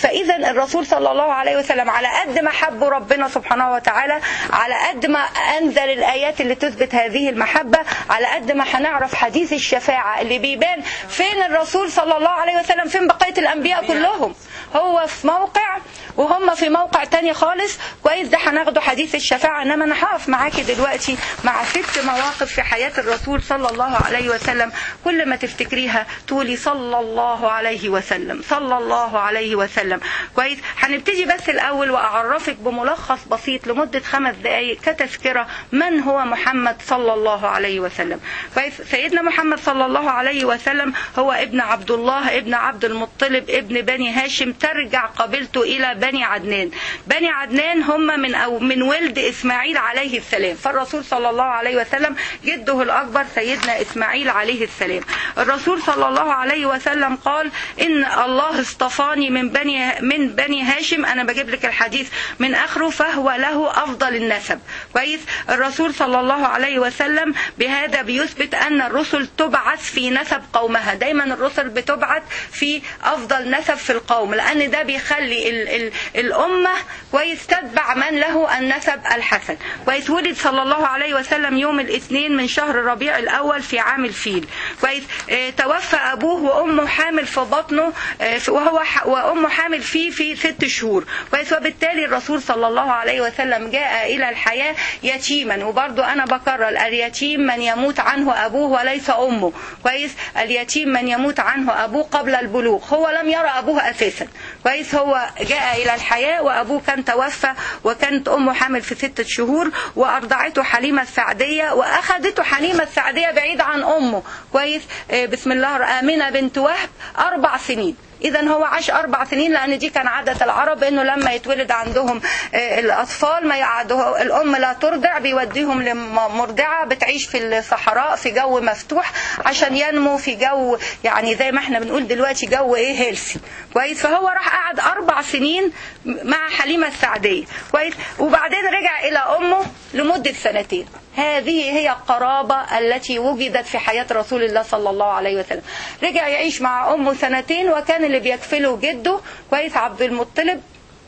فاذا الرسول صلى الله عليه وسلم على قد ما حبه ربنا سبحانه وتعالى على قد ما انزل الايات اللي تثبت هذه المحبه على قد ما هنعرف حديث الشفاعه اللي بيبان فين الرسول صلى الله عليه وسلم فين بقيه الانبياء كلهم هو في موقع وهم في موقع تاني خالص كويس ده هناخده حديث الشفاعة انما انا هقف معاكي دلوقتي مع ست مواقف في حياة الرسول صلى الله عليه وسلم كل ما تفتكريها تقولي صلى الله عليه وسلم صلى الله عليه وسلم كويس هنبتدي بس الاول واعرفك بملخص بسيط لمدة خمس دقائق كتذكرة من هو محمد صلى الله عليه وسلم كويس سيدنا محمد صلى الله عليه وسلم هو ابن عبد الله ابن عبد المطلب ابن بني هاشم ترجع قبيلته الى بني عدنان بني عدنان هم من أو من ولد اسماعيل عليه السلام فالرسول صلى الله عليه وسلم جده الاكبر سيدنا اسماعيل عليه السلام الرسول صلى الله عليه وسلم قال ان الله اصطفاني من بني من بني هاشم انا بجيب لك الحديث من اخره فهو له افضل النسب كويس الرسول صلى الله عليه وسلم بهذا بيثبت ان الرسل تبعث في نسب قومها دايما الرسل بتبعث في افضل نسب في القوم لان ده بيخلي ال ال الامه كويس تتبع من له النسب الحسن كويس ولد صلى الله عليه وسلم يوم الاثنين من شهر ربيع الاول في عام الفيل كويس اه توفى ابوه وامه حامل في بطنه اه وهو وامه حامل فيه في ست شهور كويس وبالتالي الرسول صلى الله عليه وسلم جاء الى الحياه يتيما وبرضه انا بكرر اليتيم من يموت عنه ابوه وليس امه كويس اليتيم من يموت عنه ابوه قبل البلوغ هو لم يرى ابوه اساسا كويس هو جاء الى الحياه وابوه كان توفى وكانت امه حامل في ستة شهور وارضعته حليمه السعديه واخذته حليمه السعديه بعيد عن امه كويس بسم الله امنه بنت وهب اربع سنين اذا هو عاش اربع سنين لان دي كان عاده العرب انه لما يتولد عندهم الاطفال ما يقعدوا الام لا ترضع بيوديهم لمرضعه بتعيش في الصحراء في جو مفتوح عشان ينمو في جو يعني زي ما احنا بنقول دلوقتي جو ايه هيلسي كويس فهو راح قعد اربع سنين مع حليمه السعديه كويس وبعدين رجع الى امه لمده سنتين هذه هي القرابة التي وجدت في حياة رسول الله صلى الله عليه وسلم رجع يعيش مع أمه سنتين وكان اللي بيكفله جده كويس عبد المطلب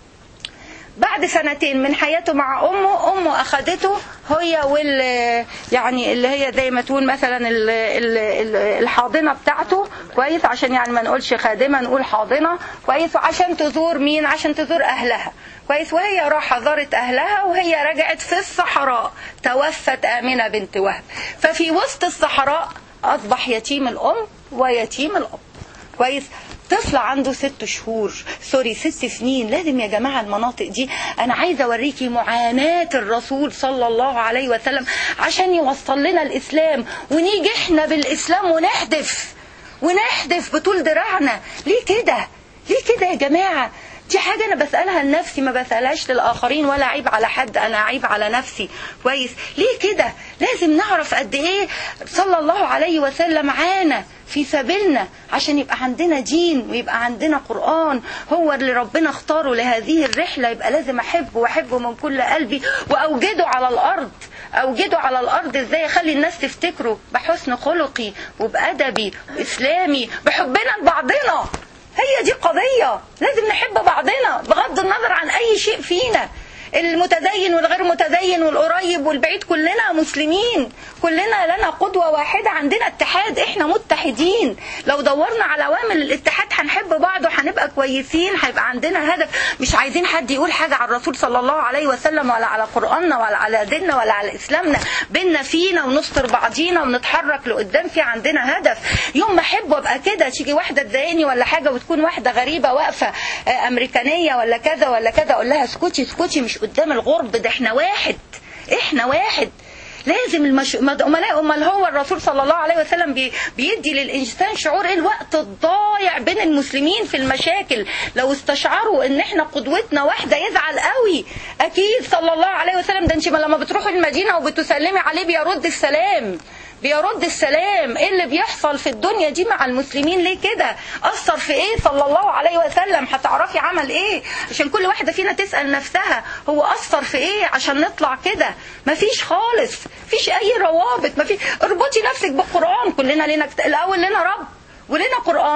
بعد سنتين من حياته مع امه امه اخذته هي وال يعني اللي هي زي ما تقول مثلا ال ال الحاضنه بتاعته كويس عشان يعني ما نقولش خادمه نقول حاضنه كويس وعشان تزور مين عشان تزور اهلها كويس وهي راحه زارت اهلها وهي رجعت في الصحراء توفت امنه بنت وهب ففي وسط الصحراء اصبح يتيم الام ويتيم الاب كويس طفل عنده ست شهور سوري ست سنين لازم يا جماعة المناطق دي أنا عايزة أوريكي معاناة الرسول صلى الله عليه وسلم عشان يوصل لنا الإسلام ونيجي إحنا بالإسلام ونحدف ونحدف بطول دراعنا ليه كده ليه كده يا جماعة دي حاجة أنا بسألها لنفسي ما بسألهاش للآخرين ولا عيب على حد أنا عيب على نفسي كويس ليه كده لازم نعرف قد إيه صلى الله عليه وسلم عانى في سبيلنا عشان يبقى عندنا دين ويبقى عندنا قرآن هو اللي ربنا اختاره لهذه الرحلة يبقى لازم أحبه وأحبه من كل قلبي وأوجده على الأرض أوجده على الأرض إزاي أخلي الناس تفتكره بحسن خلقي وبأدبي وإسلامي بحبنا لبعضنا هي دي قضية لازم نحب بعضنا بغض النظر عن أي شيء فينا المتدين والغير متدين والقريب والبعيد كلنا مسلمين كلنا لنا قدوة واحدة عندنا اتحاد احنا متحدين لو دورنا على عوامل الاتحاد هنحب بعض وهنبقى كويسين هيبقى عندنا هدف مش عايزين حد يقول حاجة على الرسول صلى الله عليه وسلم ولا على قرآننا ولا على ديننا ولا على إسلامنا بينا فينا ونستر بعضينا ونتحرك لقدام في عندنا هدف يوم ما احب وابقى كده تيجي واحدة تضايقني ولا حاجة وتكون واحدة غريبة واقفة أمريكانية ولا كذا ولا كذا أقول لها اسكتي اسكتي مش قدام الغرب ده احنا واحد احنا واحد لازم المش... امال امال هو الرسول صلى الله عليه وسلم بي... بيدي للانسان شعور ايه الوقت الضايع بين المسلمين في المشاكل لو استشعروا ان احنا قدوتنا واحده يزعل قوي اكيد صلى الله عليه وسلم ده انت لما بتروحي المدينه وبتسلمي عليه بيرد السلام بيرد السلام ايه اللي بيحصل في الدنيا دي مع المسلمين ليه كده اثر في ايه صلى الله عليه وسلم هتعرفي عمل ايه عشان كل واحده فينا تسال نفسها هو اثر في ايه عشان نطلع كده مفيش خالص مفيش اي روابط مفيش اربطي نفسك بالقران كلنا لنا الاول لنا رب ولنا قران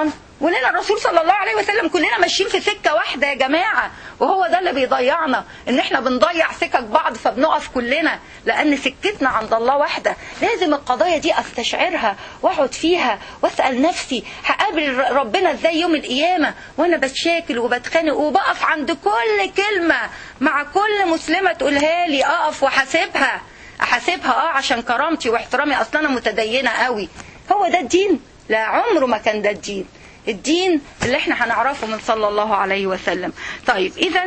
ولنا الرسول صلى الله عليه وسلم كلنا ماشيين في سكه واحده يا جماعه وهو ده اللي بيضيعنا ان احنا بنضيع سكك بعض فبنقف كلنا لان سكتنا عند الله واحده لازم القضايا دي استشعرها واقعد فيها واسال نفسي هقابل ربنا ازاي يوم القيامه وانا بتشاكل وبتخانق وبقف عند كل كلمه مع كل مسلمه تقولها لي اقف واحاسبها احاسبها اه عشان كرامتي واحترامي اصلا انا متدينه قوي هو ده الدين لا عمره ما كان ده الدين الدين اللي احنا هنعرفه من صلى الله عليه وسلم طيب اذا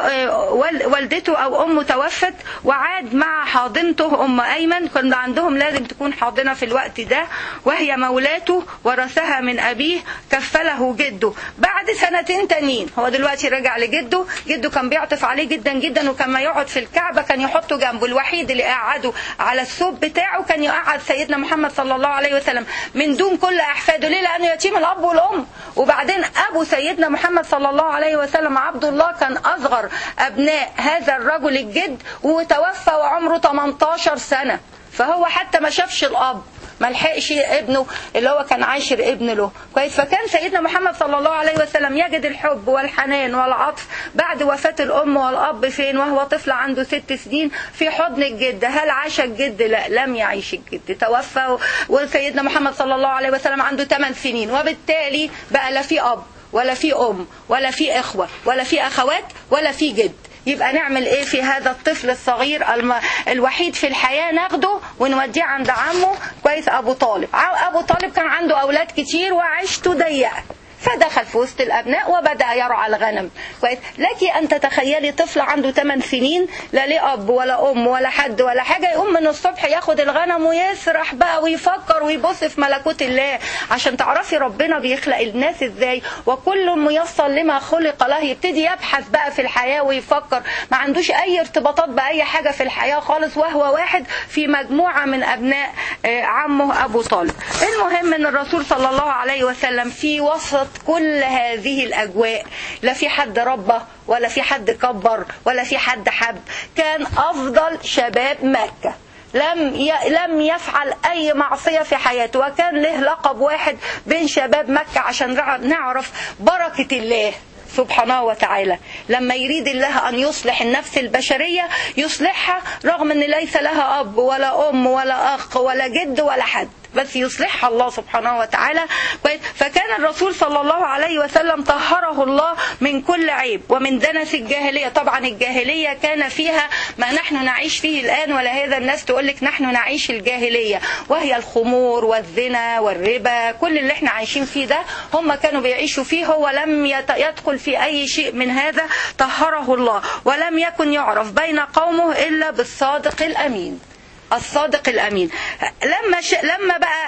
والدته او امه توفت وعاد مع حاضنته ام ايمن كان عندهم لازم تكون حاضنه في الوقت ده وهي مولاته ورثها من ابيه كفله جده بعد سنتين تانيين هو دلوقتي رجع لجده جده كان بيعطف عليه جدا جدا وكان ما يقعد في الكعبه كان يحطه جنبه الوحيد اللي قعده على الثوب بتاعه كان يقعد سيدنا محمد صلى الله عليه وسلم من دون كل احفاده ليه لانه يتيم الاب والام وبعدين ابو سيدنا محمد صلى الله عليه وسلم عبد الله كان اصغر ابناء هذا الرجل الجد وتوفى وعمره 18 سنه فهو حتى ما شافش الاب ما لحقش ابنه اللي هو كان عاشر ابن له كويس فكان سيدنا محمد صلى الله عليه وسلم يجد الحب والحنان والعطف بعد وفاة الأم والأب فين وهو طفل عنده ست سنين في حضن الجد هل عاش الجد لا لم يعيش الجد توفى وسيدنا محمد صلى الله عليه وسلم عنده 8 سنين وبالتالي بقى لا في أب ولا في أم ولا في إخوة ولا في أخوات ولا في جد يبقى نعمل ايه في هذا الطفل الصغير الم... الوحيد في الحياة ناخده ونوديه عند عمه كويس ابو طالب ابو طالب كان عنده اولاد كتير وعيشته ضيقه فدخل في وسط الابناء وبدا يرعى الغنم كويس لك ان تتخيلي طفل عنده 8 سنين لا ليه اب ولا ام ولا حد ولا حاجه يقوم من الصبح ياخد الغنم ويسرح بقى ويفكر ويبص في ملكوت الله عشان تعرفي ربنا بيخلق الناس ازاي وكل ميسر لما خلق له يبتدي يبحث بقى في الحياه ويفكر ما عندوش اي ارتباطات باي حاجه في الحياه خالص وهو واحد في مجموعه من ابناء عمه ابو طالب المهم ان الرسول صلى الله عليه وسلم في وسط كل هذه الأجواء لا في حد ربى ولا في حد كبر ولا في حد حب كان أفضل شباب مكة لم لم يفعل اي معصيه في حياته وكان له لقب واحد بين شباب مكه عشان نعرف بركه الله سبحانه وتعالى لما يريد الله أن يصلح النفس البشرية يصلحها رغم أن ليس لها أب ولا أم ولا أخ ولا جد ولا حد بس يصلحها الله سبحانه وتعالى فكان الرسول صلى الله عليه وسلم طهره الله من كل عيب ومن دنس الجاهلية طبعا الجاهلية كان فيها ما نحن نعيش فيه الآن ولا هذا الناس تقول لك نحن نعيش الجاهلية وهي الخمور والزنا والربا كل اللي احنا عايشين فيه ده هم كانوا بيعيشوا فيه هو لم يدخل في أي شيء من هذا طهره الله ولم يكن يعرف بين قومه إلا بالصادق الأمين الصادق الامين لما ش... لما بقى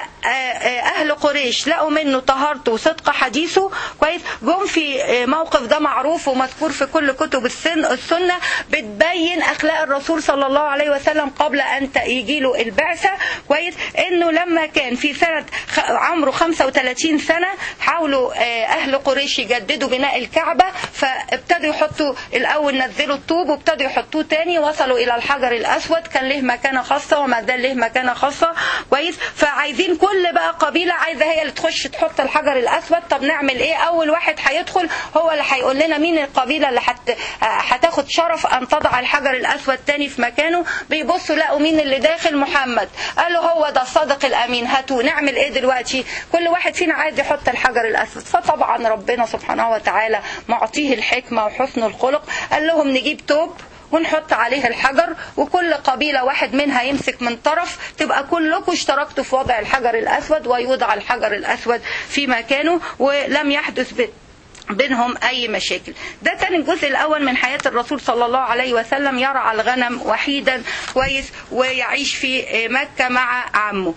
اهل قريش لقوا منه طهارته وصدق حديثه كويس جم في موقف ده معروف ومذكور في كل كتب السن السنه بتبين اخلاق الرسول صلى الله عليه وسلم قبل ان يجي له البعثه كويس انه لما كان في سنه عمره 35 سنه حاولوا اهل قريش يجددوا بناء الكعبه فابتدوا يحطوا الاول نزلوا الطوب وابتدوا يحطوه تاني وصلوا الى الحجر الاسود كان له مكانه خاصه خاصة وما زال له مكانة خاصة كويس فعايزين كل بقى قبيلة عايزة هي اللي تخش تحط الحجر الأسود طب نعمل إيه أول واحد هيدخل هو اللي هيقول لنا مين القبيلة اللي حت... هتاخد شرف أن تضع الحجر الأسود تاني في مكانه بيبصوا لقوا مين اللي داخل محمد قالوا هو ده الصادق الأمين هاتوا نعمل إيه دلوقتي كل واحد فينا عايز يحط الحجر الأسود فطبعا ربنا سبحانه وتعالى معطيه الحكمة وحسن الخلق قال لهم نجيب توب ونحط عليه الحجر وكل قبيلة واحد منها يمسك من طرف تبقى كلكم اشتركتوا في وضع الحجر الأسود ويوضع الحجر الأسود في مكانه ولم يحدث به بينهم اي مشاكل ده كان الجزء الاول من حياه الرسول صلى الله عليه وسلم يرعى الغنم وحيدا كويس ويعيش في مكه مع عمه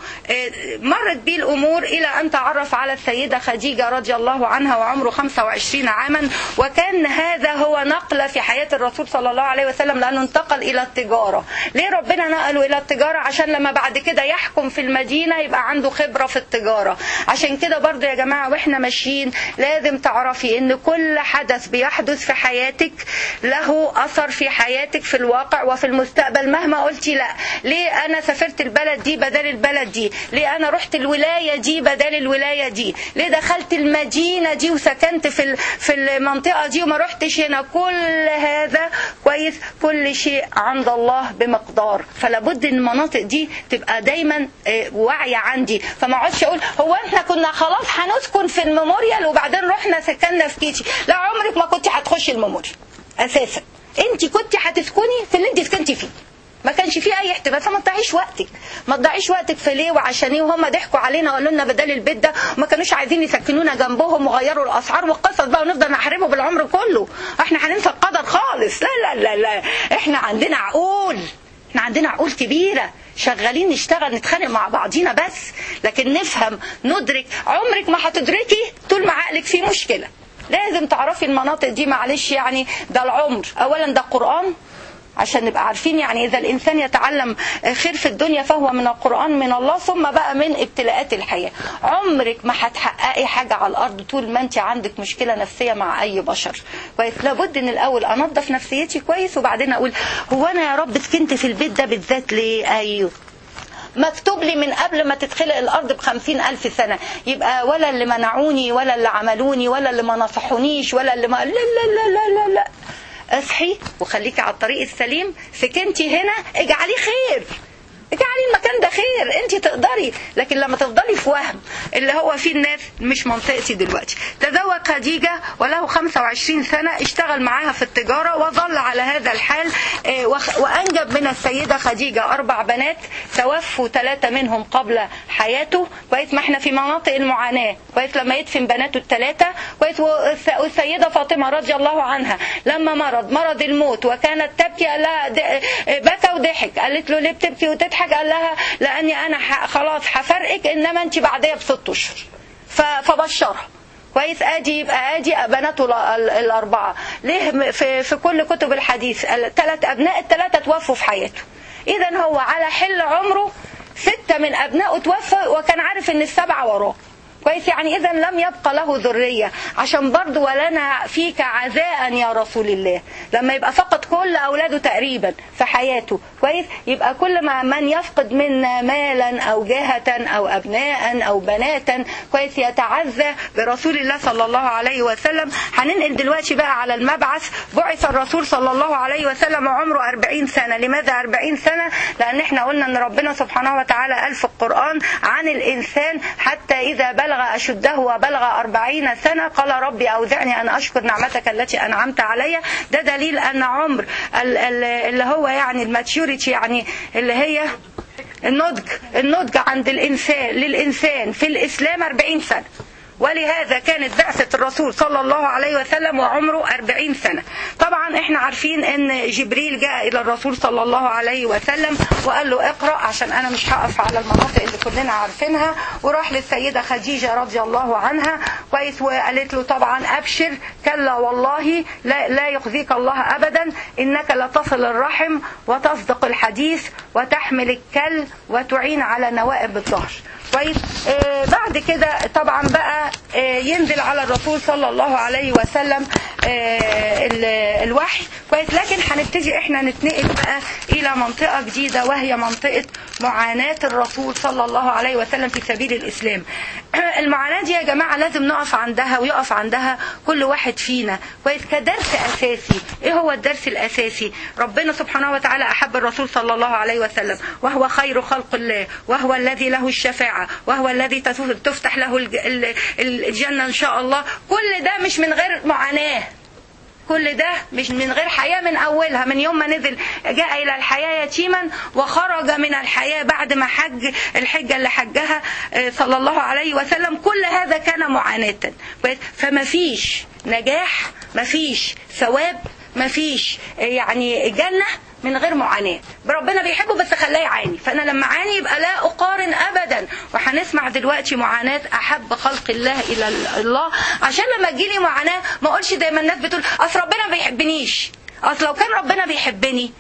مرت بيه الامور الى ان تعرف على السيده خديجه رضي الله عنها وعمره 25 عاما وكان هذا هو نقله في حياه الرسول صلى الله عليه وسلم لانه انتقل الى التجاره ليه ربنا نقله الى التجاره عشان لما بعد كده يحكم في المدينه يبقى عنده خبره في التجاره عشان كده برضو يا جماعه واحنا ماشيين لازم تعرفي ان كل حدث بيحدث في حياتك له اثر في حياتك في الواقع وفي المستقبل مهما قلتي لا ليه انا سافرت البلد دي بدل البلد دي ليه انا رحت الولايه دي بدل الولايه دي ليه دخلت المدينه دي وسكنت في ال- في المنطقه دي وما رحتش هنا كل هذا كويس كل شيء عند الله بمقدار فلا بد ان المناطق دي تبقى دايما آه، واعيه عندي فما اقعدش اقول هو احنا كنا خلاص هنسكن في الميموريال وبعدين رحنا سكننا في كيتي لا عمرك ما كنت هتخشي الميموريال اساسا انت كنت هتسكني في اللي انت سكنتي فيه ما كانش فيه اي احتمال فما تضيعيش وقتك ما تضيعيش وقتك في ليه وعشان ايه وهم ضحكوا علينا وقالوا لنا بدل البيت ده وما كانوش عايزين يسكنونا جنبهم وغيروا الاسعار والقصص بقى ونفضل نحاربه بالعمر كله احنا هننسى القدر خالص لا لا لا لا احنا عندنا عقول احنا عندنا عقول كبيره شغالين نشتغل نتخانق مع بعضينا بس لكن نفهم ندرك عمرك ما هتدركي طول ما عقلك فيه مشكله لازم تعرفي المناطق دي معلش يعني ده العمر اولا ده قران عشان نبقى عارفين يعني إذا الإنسان يتعلم خير في الدنيا فهو من القرآن من الله ثم بقى من ابتلاءات الحياة عمرك ما هتحققي حاجة على الأرض طول ما أنت عندك مشكلة نفسية مع أي بشر كويس لابد إن الأول أنظف نفسيتي كويس وبعدين أقول هو أنا يا رب سكنت في البيت ده بالذات ليه أيوه مكتوب لي من قبل ما تتخلق الأرض بخمسين ألف سنة يبقى ولا اللي منعوني ولا اللي عملوني ولا اللي ما نصحونيش ولا اللي ما لا لا لا لا لا, لا. اصحي وخليكي على الطريق السليم سكنتي هنا اجعليه خير اجعلي المكان ده خير انت تقدري لكن لما تفضلي في وهم اللي هو فيه الناس مش منطقتي دلوقتي تزوج خديجة وله 25 سنة اشتغل معاها في التجارة وظل على هذا الحال اه، وخ- وأنجب من السيدة خديجة أربع بنات توفوا ثلاثة منهم قبل حياته كويس ما احنا في مناطق المعاناة كويس لما يدفن بناته الثلاثة كويس والس- والسيدة فاطمة رضي الله عنها لما مرض مرض الموت وكانت تبكي قال لها د- بكى وضحك قالت له ليه بتبكي وتضحك قال لها لاني انا ح- خلاص هفرقك انما انت بعديها بست اشهر ف- فبشرها كويس ادي يبقى ادي بناته ال- ال- الاربعه ليه م- في في كل كتب الحديث الثلاث ابناء الثلاثه توفوا في حياته اذا هو على حل عمره ستة من أبنائه توفى وكان عارف إن السبعة وراه كويس يعني إذا لم يبقى له ذرية عشان برضو ولنا فيك عزاء يا رسول الله لما يبقى فقد كل أولاده تقريبا في حياته كويس يبقى كل ما من يفقد منا مالا أو جهة أو أبناء أو بناتا كويس يتعزى برسول الله صلى الله عليه وسلم هننقل دلوقتي بقى على المبعث بعث الرسول صلى الله عليه وسلم عمره 40 سنة لماذا 40 سنة لأن احنا قلنا أن ربنا سبحانه وتعالى قال في القرآن عن الإنسان حتى إذا بلغ أشده وبلغ أربعين سنة قال ربي أوزعني أن أشكر نعمتك التي أنعمت علي ده دليل أن عمر ال- ال- اللي هو يعني الماتيوريتي يعني اللي هي النضج النضج عند الإنسان للإنسان في الإسلام 40 سنة ولهذا كانت بعثة الرسول صلى الله عليه وسلم وعمره أربعين سنة طبعا احنا عارفين ان جبريل جاء الى الرسول صلى الله عليه وسلم وقال له اقرأ عشان انا مش هقف على المناطق اللي كلنا عارفينها وراح للسيدة خديجة رضي الله عنها كويس وقالت له طبعا ابشر كلا والله لا, لا يخزيك الله ابدا انك لتصل الرحم وتصدق الحديث وتحمل الكل وتعين على نوائب الظهر كويس آه بعد كده طبعا بقى آه ينزل على الرسول صلى الله عليه وسلم آه ال- الوحي كويس لكن هنبتدي احنا نتنقل بقى الى منطقه جديده وهي منطقه معاناه الرسول صلى الله عليه وسلم في سبيل الاسلام المعاناه دي يا جماعه لازم نقف عندها ويقف عندها كل واحد فينا كويس كدرس اساسي ايه هو الدرس الاساسي ربنا سبحانه وتعالى احب الرسول صلى الله عليه وسلم وهو خير خلق الله وهو الذي له الشفاعه وهو الذي تفتح له الج- ال- الجنه ان شاء الله كل ده مش من غير معاناه كل ده مش من غير حياة من أولها من يوم ما نزل جاء إلى الحياة يتيما وخرج من الحياة بعد ما حج الحجة اللي حجها آه، صلى الله عليه وسلم كل هذا كان معاناة كويس؟ فما فيش نجاح ما فيش ثواب ما فيش آه، يعني جنة من غير معاناة ربنا بيحبه بس خلاه يعاني فأنا لما أعاني يبقى لا أقارن أبدا وهنسمع دلوقتي معاناة أحب خلق الله إلى الله عشان لما تجيلي معاناة ما أقولش دايما الناس بتقول أصل ربنا ما بيحبنيش أصل لو كان ربنا بيحبني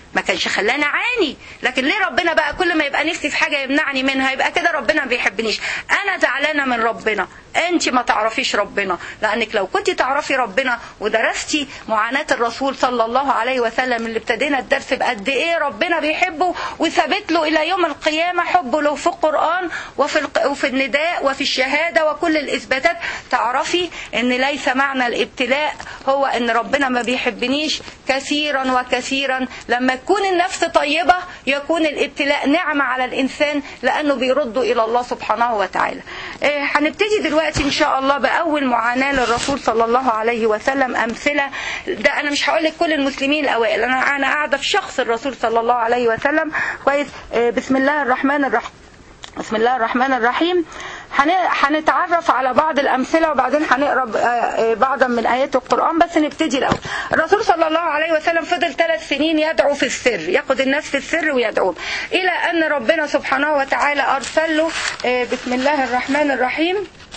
ما كانش خلاني اعاني لكن ليه ربنا بقى كل ما يبقى نفسي في حاجه يمنعني منها يبقى كده ربنا ما بيحبنيش انا زعلانه من ربنا انت ما تعرفيش ربنا لانك لو كنت تعرفي ربنا ودرستي معاناه الرسول صلى الله عليه وسلم اللي ابتدينا الدرس بقد ايه ربنا بيحبه وثبت له الى يوم القيامه حبه له في القران وفي الق... وفي النداء وفي الشهاده وكل الاثباتات تعرفي ان ليس معنى الابتلاء هو ان ربنا ما بيحبنيش كثيرا وكثيرا لما تكون النفس طيبه يكون الابتلاء نعمه على الانسان لانه بيرد الى الله سبحانه وتعالى إيه هنبتدي دلوقتي ان شاء الله باول معاناه للرسول صلى الله عليه وسلم امثله ده انا مش هقول لك كل المسلمين الاوائل انا انا قاعده في شخص الرسول صلى الله عليه وسلم كويس إيه بسم الله الرحمن الرحيم بسم الله الرحمن الرحيم هنتعرف على بعض الأمثلة وبعدين هنقرا بعضا من آيات القرآن بس نبتدي الأول الرسول صلى الله عليه وسلم فضل ثلاث سنين يدعو في السر ياخد الناس في السر ويدعوهم إلى أن ربنا سبحانه وتعالى أرسل له بسم الله الرحمن الرحيم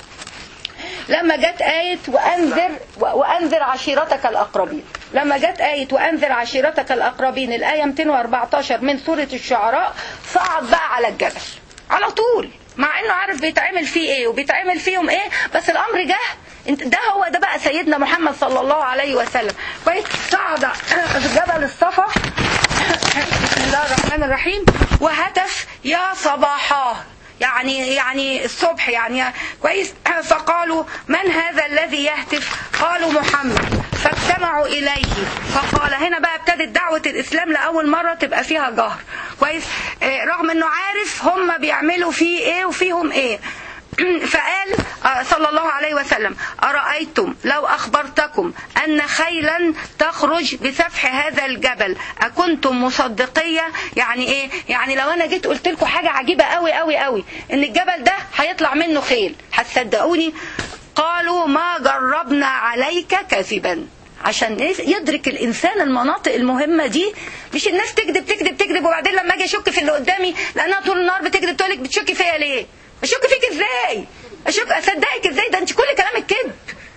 لما جت آية وأنذر وأنذر عشيرتك الأقربين لما جت آية وأنذر عشيرتك الأقربين الآية 214 من سورة الشعراء صعد بقى على الجبل على طول مع انه عارف بيتعمل فيه ايه وبيتعمل فيهم ايه بس الامر جه ده هو ده بقى سيدنا محمد صلى الله عليه وسلم كويس صعد جبل الصفا بسم الله الرحمن الرحيم وهتف يا صباحاه يعني يعني الصبح يعني كويس فقالوا من هذا الذي يهتف قالوا محمد فاجتمعوا إليه فقال هنا بقى ابتدت دعوة الإسلام لأول مرة تبقى فيها جهر كويس رغم أنه عارف هم بيعملوا فيه إيه وفيهم إيه فقال صلى الله عليه وسلم أرأيتم لو أخبرتكم أن خيلا تخرج بسفح هذا الجبل أكنتم مصدقية يعني إيه يعني لو أنا جيت قلت لكم حاجة عجيبة قوي قوي قوي إن الجبل ده هيطلع منه خيل هتصدقوني قالوا ما جربنا عليك كذبا عشان يدرك الانسان المناطق المهمه دي مش الناس تكذب تكذب تكذب وبعدين لما اجي اشك في اللي قدامي لانها طول النهار بتكذب تقول لك بتشكي فيا ليه؟ اشك فيك ازاي؟ اشك اصدقك ازاي ده انت كل كلامك كذب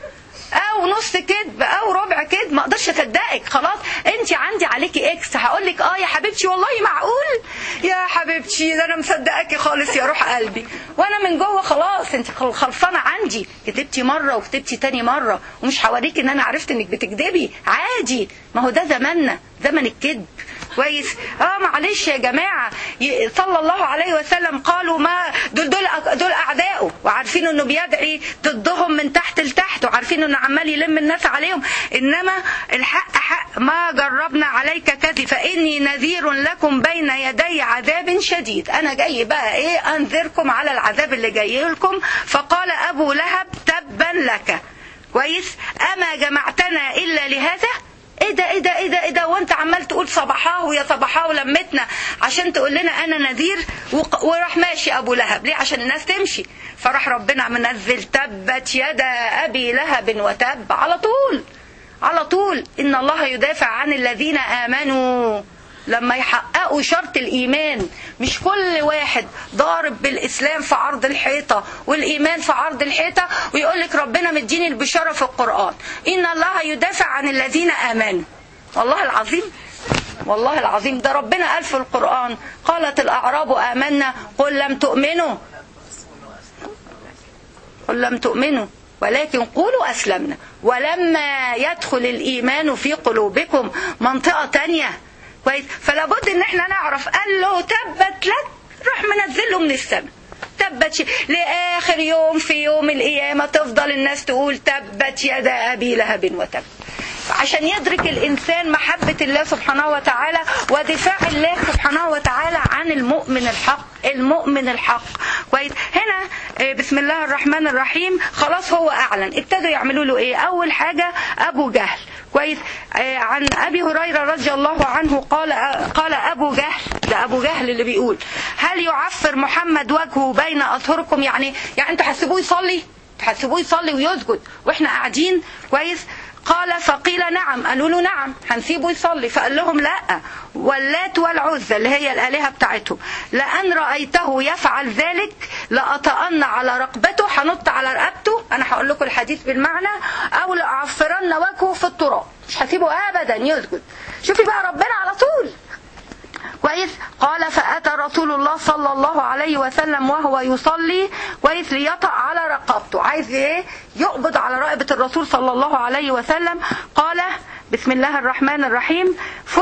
او نص كذب او ربع كذب ما اقدرش اصدقك خلاص انت عندي عليكي اكس هقول لك اه يا حبيبتي والله معقول يا حبيبتي ده انا مصدقاكي خالص يا روح قلبي وانا من جوه خلاص انت خلصانه عندي كذبتي مره وكذبتي تاني مره ومش هوريك ان انا عرفت انك بتكذبي عادي ما هو ده زماننا زمن الكذب كويس اه معلش يا جماعه صلى الله عليه وسلم قالوا ما دول دول دول اعدائه وعارفين انه بيدعي ضدهم من تحت لتحت وعارفين انه عمال يلم الناس عليهم انما الحق حق ما جربنا عليك كذب فاني نذير لكم بين يدي عذاب شديد انا جاي بقى ايه انذركم على العذاب اللي جاي لكم فقال ابو لهب تبا لك كويس اما جمعتنا الا لهذا ايه ده ايه ده ايه ده ايه ده وانت عمال تقول صباحاه يا صباحاه لمتنا عشان تقول لنا انا نذير وراح ماشي ابو لهب ليه عشان الناس تمشي فراح ربنا منزل تبت يدا ابي لهب وتب على طول على طول ان الله يدافع عن الذين امنوا لما يحققوا شرط الإيمان مش كل واحد ضارب بالإسلام في عرض الحيطة والإيمان في عرض الحيطة ويقول لك ربنا مديني البشارة في القرآن إن الله يدافع عن الذين آمنوا والله العظيم والله العظيم ده ربنا قال في القرآن قالت الأعراب آمنا قل لم تؤمنوا قل لم تؤمنوا ولكن قولوا أسلمنا ولما يدخل الإيمان في قلوبكم منطقة تانية كويس فلا بد ان احنا نعرف قال له تبت لك روح منزله من السماء تبت ش... لاخر يوم في يوم القيامه تفضل الناس تقول تبت يدا ابي لهب وتب عشان يدرك الانسان محبه الله سبحانه وتعالى ودفاع الله سبحانه وتعالى عن المؤمن الحق المؤمن الحق كويس هنا بسم الله الرحمن الرحيم خلاص هو اعلن ابتدوا يعملوا له ايه اول حاجه ابو جهل كويس عن ابي هريره رضي الله عنه قال قال ابو جهل ده ابو جهل اللي بيقول هل يعفر محمد وجهه بين اظهركم يعني يعني انتوا حسبوه يصلي تحسبوه يصلي ويسجد واحنا قاعدين كويس قال فقيل نعم قالوا له نعم هنسيبه يصلي فقال لهم لا واللات والعزى اللي هي الآلهة بتاعتهم لأن رأيته يفعل ذلك لأطأن على رقبته هنط على رقبته أنا هقول لكم الحديث بالمعنى أو لأعفرن وجهه في التراب مش هسيبه أبدا يسجد شوفي بقى ربنا على طول كويس قال فأتى رسول الله صلى الله عليه وسلم وهو يصلي كويس ليطأ على رقبته عايز ايه يقبض على رقبة الرسول صلى الله عليه وسلم قال بسم الله الرحمن الرحيم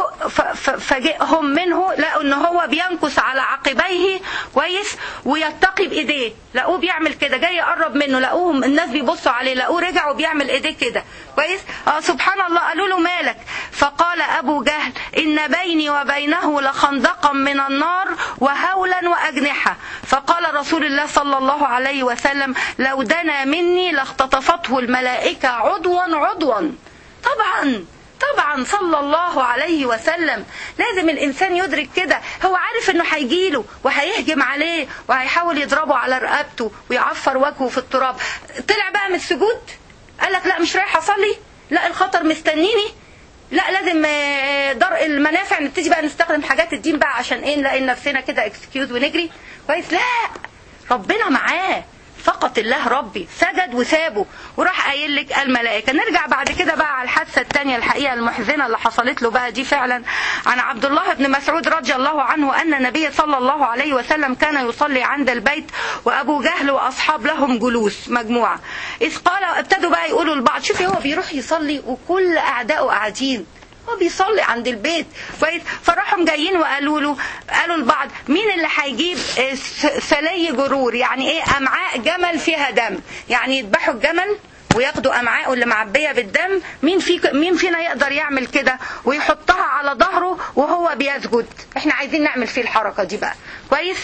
فجئهم منه لقوا ان هو بينكس على عقبيه كويس ويتقي بايديه لقوه بيعمل كده جاي يقرب منه لقوهم الناس بيبصوا عليه لقوه رجع وبيعمل ايديه كده كويس اه سبحان الله قالوا له مالك فقال ابو جهل ان بيني وبينه لخندقا من النار وهولا واجنحه فقال رسول الله صلى الله عليه وسلم لو دنا مني لاختطفته الملائكه عضوا عضوا طبعا طبعا صلى الله عليه وسلم لازم الانسان يدرك كده هو عارف انه هيجيله وهيهجم عليه وهيحاول يضربه على رقبته ويعفر وجهه في التراب طلع بقى من السجود قال لك لا مش رايح اصلي لا الخطر مستنيني لا لازم درء المنافع نبتدي بقى نستخدم حاجات الدين بقى عشان ايه نلاقي نفسنا كده اكسكيوز ونجري كويس لا ربنا معاه فقط الله ربي سجد وسابه وراح قايل لك الملائكه نرجع بعد كده بقى على الحادثه الثانيه الحقيقه المحزنه اللي حصلت له بقى دي فعلا عن عبد الله بن مسعود رضي الله عنه ان النبي صلى الله عليه وسلم كان يصلي عند البيت وابو جهل واصحاب لهم جلوس مجموعه اذ قال ابتدوا بقى يقولوا لبعض شوفي هو بيروح يصلي وكل اعدائه قاعدين هو بيصلي عند البيت كويس فراحوا جايين وقالوا له قالوا لبعض مين اللي هيجيب سلي جرور يعني ايه امعاء جمل فيها دم يعني يذبحوا الجمل وياخدوا امعاءه اللي معبيه بالدم مين في مين فينا يقدر يعمل كده ويحطها على ظهره وهو بيسجد احنا عايزين نعمل فيه الحركه دي بقى كويس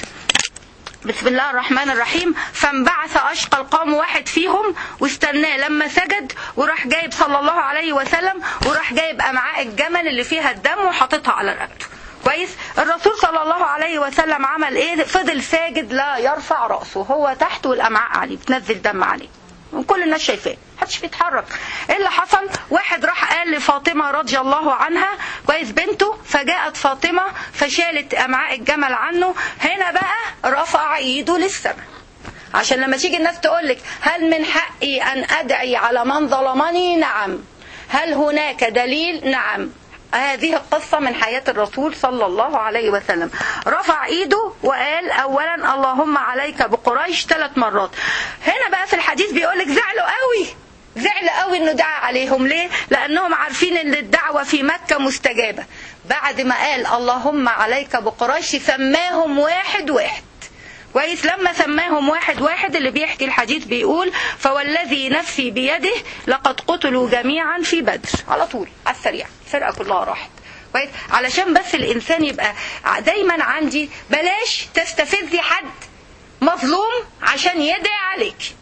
بسم الله الرحمن الرحيم فانبعث اشقى القوم واحد فيهم واستناه لما سجد وراح جايب صلى الله عليه وسلم وراح جايب امعاء الجمل اللي فيها الدم وحاططها على رقبته كويس الرسول صلى الله عليه وسلم عمل ايه فضل ساجد لا يرفع راسه هو تحت والامعاء عليه بتنزل دم عليه كل الناس شايفاه محدش بيتحرك ايه اللي حصل واحد راح قال لفاطمه رضي الله عنها كويس بنته فجاءت فاطمه فشالت امعاء الجمل عنه هنا بقى رفع ايده للسماء عشان لما تيجي الناس تقول لك هل من حقي ان ادعي على من ظلمني نعم هل هناك دليل نعم هذه القصة من حياة الرسول صلى الله عليه وسلم رفع ايده وقال اولا اللهم عليك بقريش ثلاث مرات هنا بقى في الحديث بيقولك زعلوا قوي زعل قوي انه دعا عليهم ليه لانهم عارفين ان الدعوة في مكة مستجابة بعد ما قال اللهم عليك بقريش سماهم واحد واحد كويس لما سماهم واحد واحد اللي بيحكي الحديث بيقول فوالذي نفسي بيده لقد قتلوا جميعا في بدر على طول على السريع الفرقه كلها راحت كويس علشان بس الانسان يبقى دايما عندي بلاش تستفزي حد مظلوم عشان يدعي عليك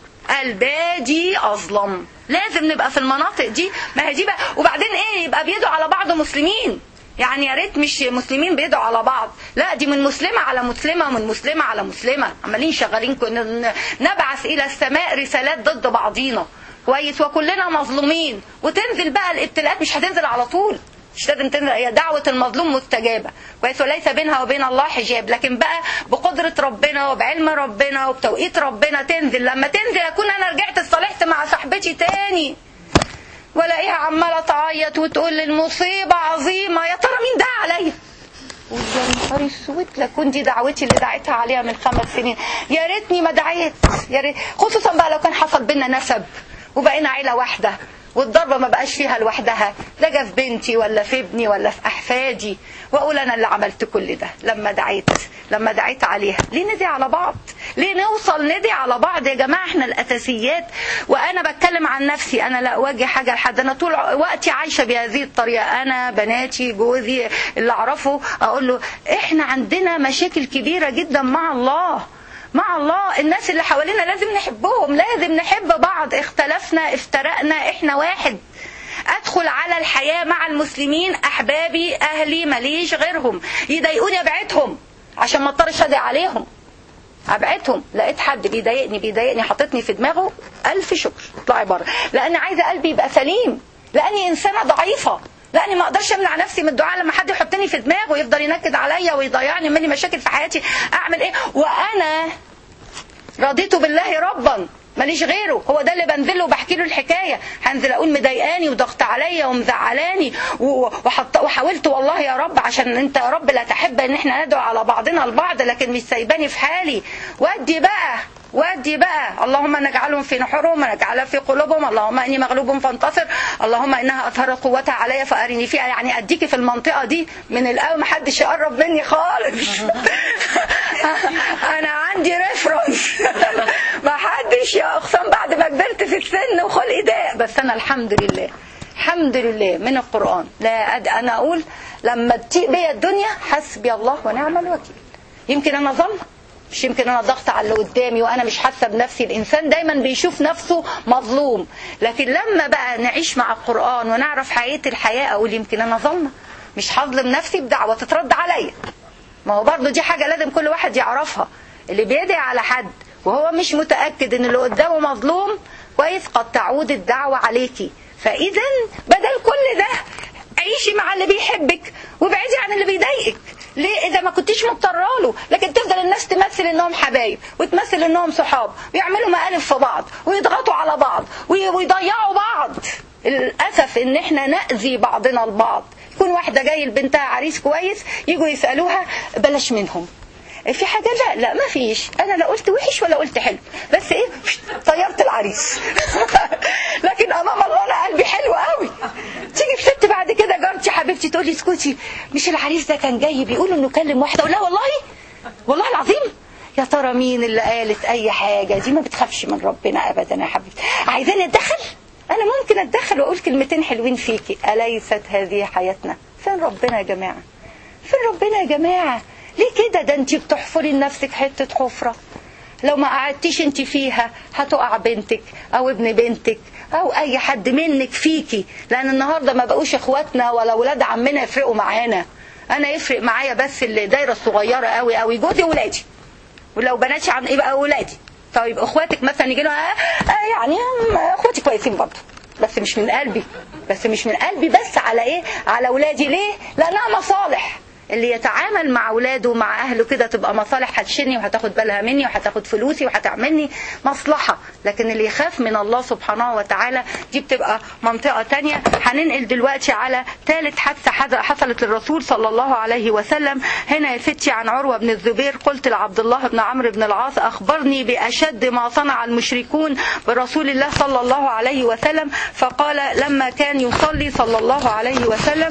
البادي اظلم لازم نبقى في المناطق دي ما هي دي بقى وبعدين ايه يبقى بيدعوا على بعض مسلمين يعني يا ريت مش مسلمين بيدعوا على بعض لا دي من مسلمة على مسلمة من مسلمة على مسلمة عمالين شغالين نبعث إلى السماء رسالات ضد بعضينا كويس وكلنا مظلومين وتنزل بقى الابتلاءات مش هتنزل على طول مش لازم تنزل هي دعوة المظلوم مستجابة كويس وليس بينها وبين الله حجاب لكن بقى بقدرة ربنا وبعلم ربنا وبتوقيت ربنا تنزل لما تنزل أكون أنا رجعت اتصالحت مع صاحبتي تاني والاقيها عماله تعيط وتقول المصيبه عظيمه يا ترى مين دعا عليا يا نهار اسود لكون دي دعوتي اللي دعيتها عليها من خمس سنين يا ريتني ما دعيت يا ريت خصوصا بقى لو كان حصل بينا نسب وبقينا عيله واحده والضربة ما بقاش فيها لوحدها ده جه في بنتي ولا في ابني ولا في أحفادي وأقول أنا اللي عملت كل ده لما دعيت لما دعيت عليها ليه ندعي على بعض ليه نوصل ندعي على بعض يا جماعة احنا الأساسيات وأنا بتكلم عن نفسي أنا لا أواجه حاجة لحد أنا طول وقتي عايشة بهذه الطريقة أنا بناتي جوزي اللي أعرفه أقول له احنا عندنا مشاكل كبيرة جدا مع الله مع الله الناس اللي حوالينا لازم نحبهم لازم نحب بعض اختلفنا افترقنا احنا واحد ادخل على الحياة مع المسلمين احبابي اهلي ماليش غيرهم يضايقوني ابعدهم عشان ما اضطرش ادعي عليهم ابعدهم لقيت حد بيضايقني بيضايقني حاططني في دماغه الف شكر اطلعي بره لان عايزه قلبي يبقى سليم لاني انسانه ضعيفه لاني ما اقدرش امنع نفسي من الدعاء لما حد يحطني في دماغه ويفضل ينكد عليا ويضيعني مني مشاكل في حياتي اعمل ايه وانا رضيت بالله ربا ماليش غيره هو ده اللي بنزله وبحكي له الحكايه هنزل اقول مضايقاني وضغط عليا ومزعلاني و- وحط وحاولت والله يا رب عشان انت يا رب لا تحب ان احنا ندعو على بعضنا البعض لكن مش سايباني في حالي ودي بقى ودي بقى اللهم نجعلهم في نحورهم ونجعلها في قلوبهم اللهم اني مغلوب فانتصر اللهم انها اظهرت قوتها عليا فارني فيها يعني اديكي في المنطقه دي من الاول ما حدش يقرب مني خالص انا عندي ريفرنس ما حدش يا اخصام بعد ما كبرت في السن وخلقي ضاق بس انا الحمد لله الحمد لله من القران لا أد... انا اقول لما تضيق بيا الدنيا حسبي الله ونعم الوكيل يمكن انا ظلمه مش يمكن انا ضغط على اللي قدامي وانا مش حاسه بنفسي الانسان دايما بيشوف نفسه مظلوم لكن لما بقى نعيش مع القران ونعرف حقيقه الحياه اقول يمكن انا ظلمه مش هظلم نفسي بدعوه تترد عليا ما هو برضه دي حاجه لازم كل واحد يعرفها اللي بيدعي على حد وهو مش متاكد ان اللي قدامه مظلوم كويس قد تعود الدعوه عليكي فاذا بدل كل ده عيشي مع اللي بيحبك وابعدي عن اللي بيضايقك ليه اذا ما كنتيش مضطره له لكن تفضل الناس تمثل انهم حبايب وتمثل انهم صحاب ويعملوا مقالب في بعض ويضغطوا على بعض وي- ويضيعوا بعض للاسف ان احنا ناذي بعضنا البعض يكون واحده جاي لبنتها عريس كويس يجوا يسالوها بلاش منهم في حاجة لا لا ما فيش أنا لا قلت وحش ولا قلت حلو بس إيه طيرت العريس لكن أمام الله أنا قلبي حلو قوي تيجي في ست بعد كده جارتي حبيبتي تقول لي اسكتي مش العريس ده كان جاي بيقول إنه كلم واحدة أقول لها والله والله العظيم يا ترى مين اللي قالت أي حاجة دي ما بتخافش من ربنا أبدا يا حبيبتي عايزاني أتدخل أنا ممكن أتدخل وأقول كلمتين حلوين فيكي أليست هذه حياتنا فين ربنا يا جماعة فين ربنا يا جماعة ليه كده ده انت بتحفري لنفسك حتة حفرة لو ما قعدتيش انت فيها هتقع بنتك او ابن بنتك او اي حد منك فيكي لان النهارده ما بقوش اخواتنا ولا ولاد عمنا يفرقوا معانا انا يفرق معايا بس الدايره الصغيره قوي قوي جوزي وولادي ولو بناتي عم يبقى اولادي طيب اخواتك مثلا يجي آه آه يعني آه، اخواتي كويسين برضه بس مش من قلبي بس مش من قلبي بس على ايه على اولادي ليه لانها مصالح اللي يتعامل مع اولاده ومع اهله كده تبقى مصالح هتشني وهتاخد بالها مني وهتاخد فلوسي وهتعملني مصلحه لكن اللي يخاف من الله سبحانه وتعالى دي بتبقى منطقه تانية هننقل دلوقتي على ثالث حادثه حد- حصلت للرسول صلى الله عليه وسلم هنا يا فتي عن عروه بن الزبير قلت لعبد الله بن عمرو بن العاص اخبرني باشد ما صنع المشركون برسول الله صلى الله عليه وسلم فقال لما كان يصلي صلى الله عليه وسلم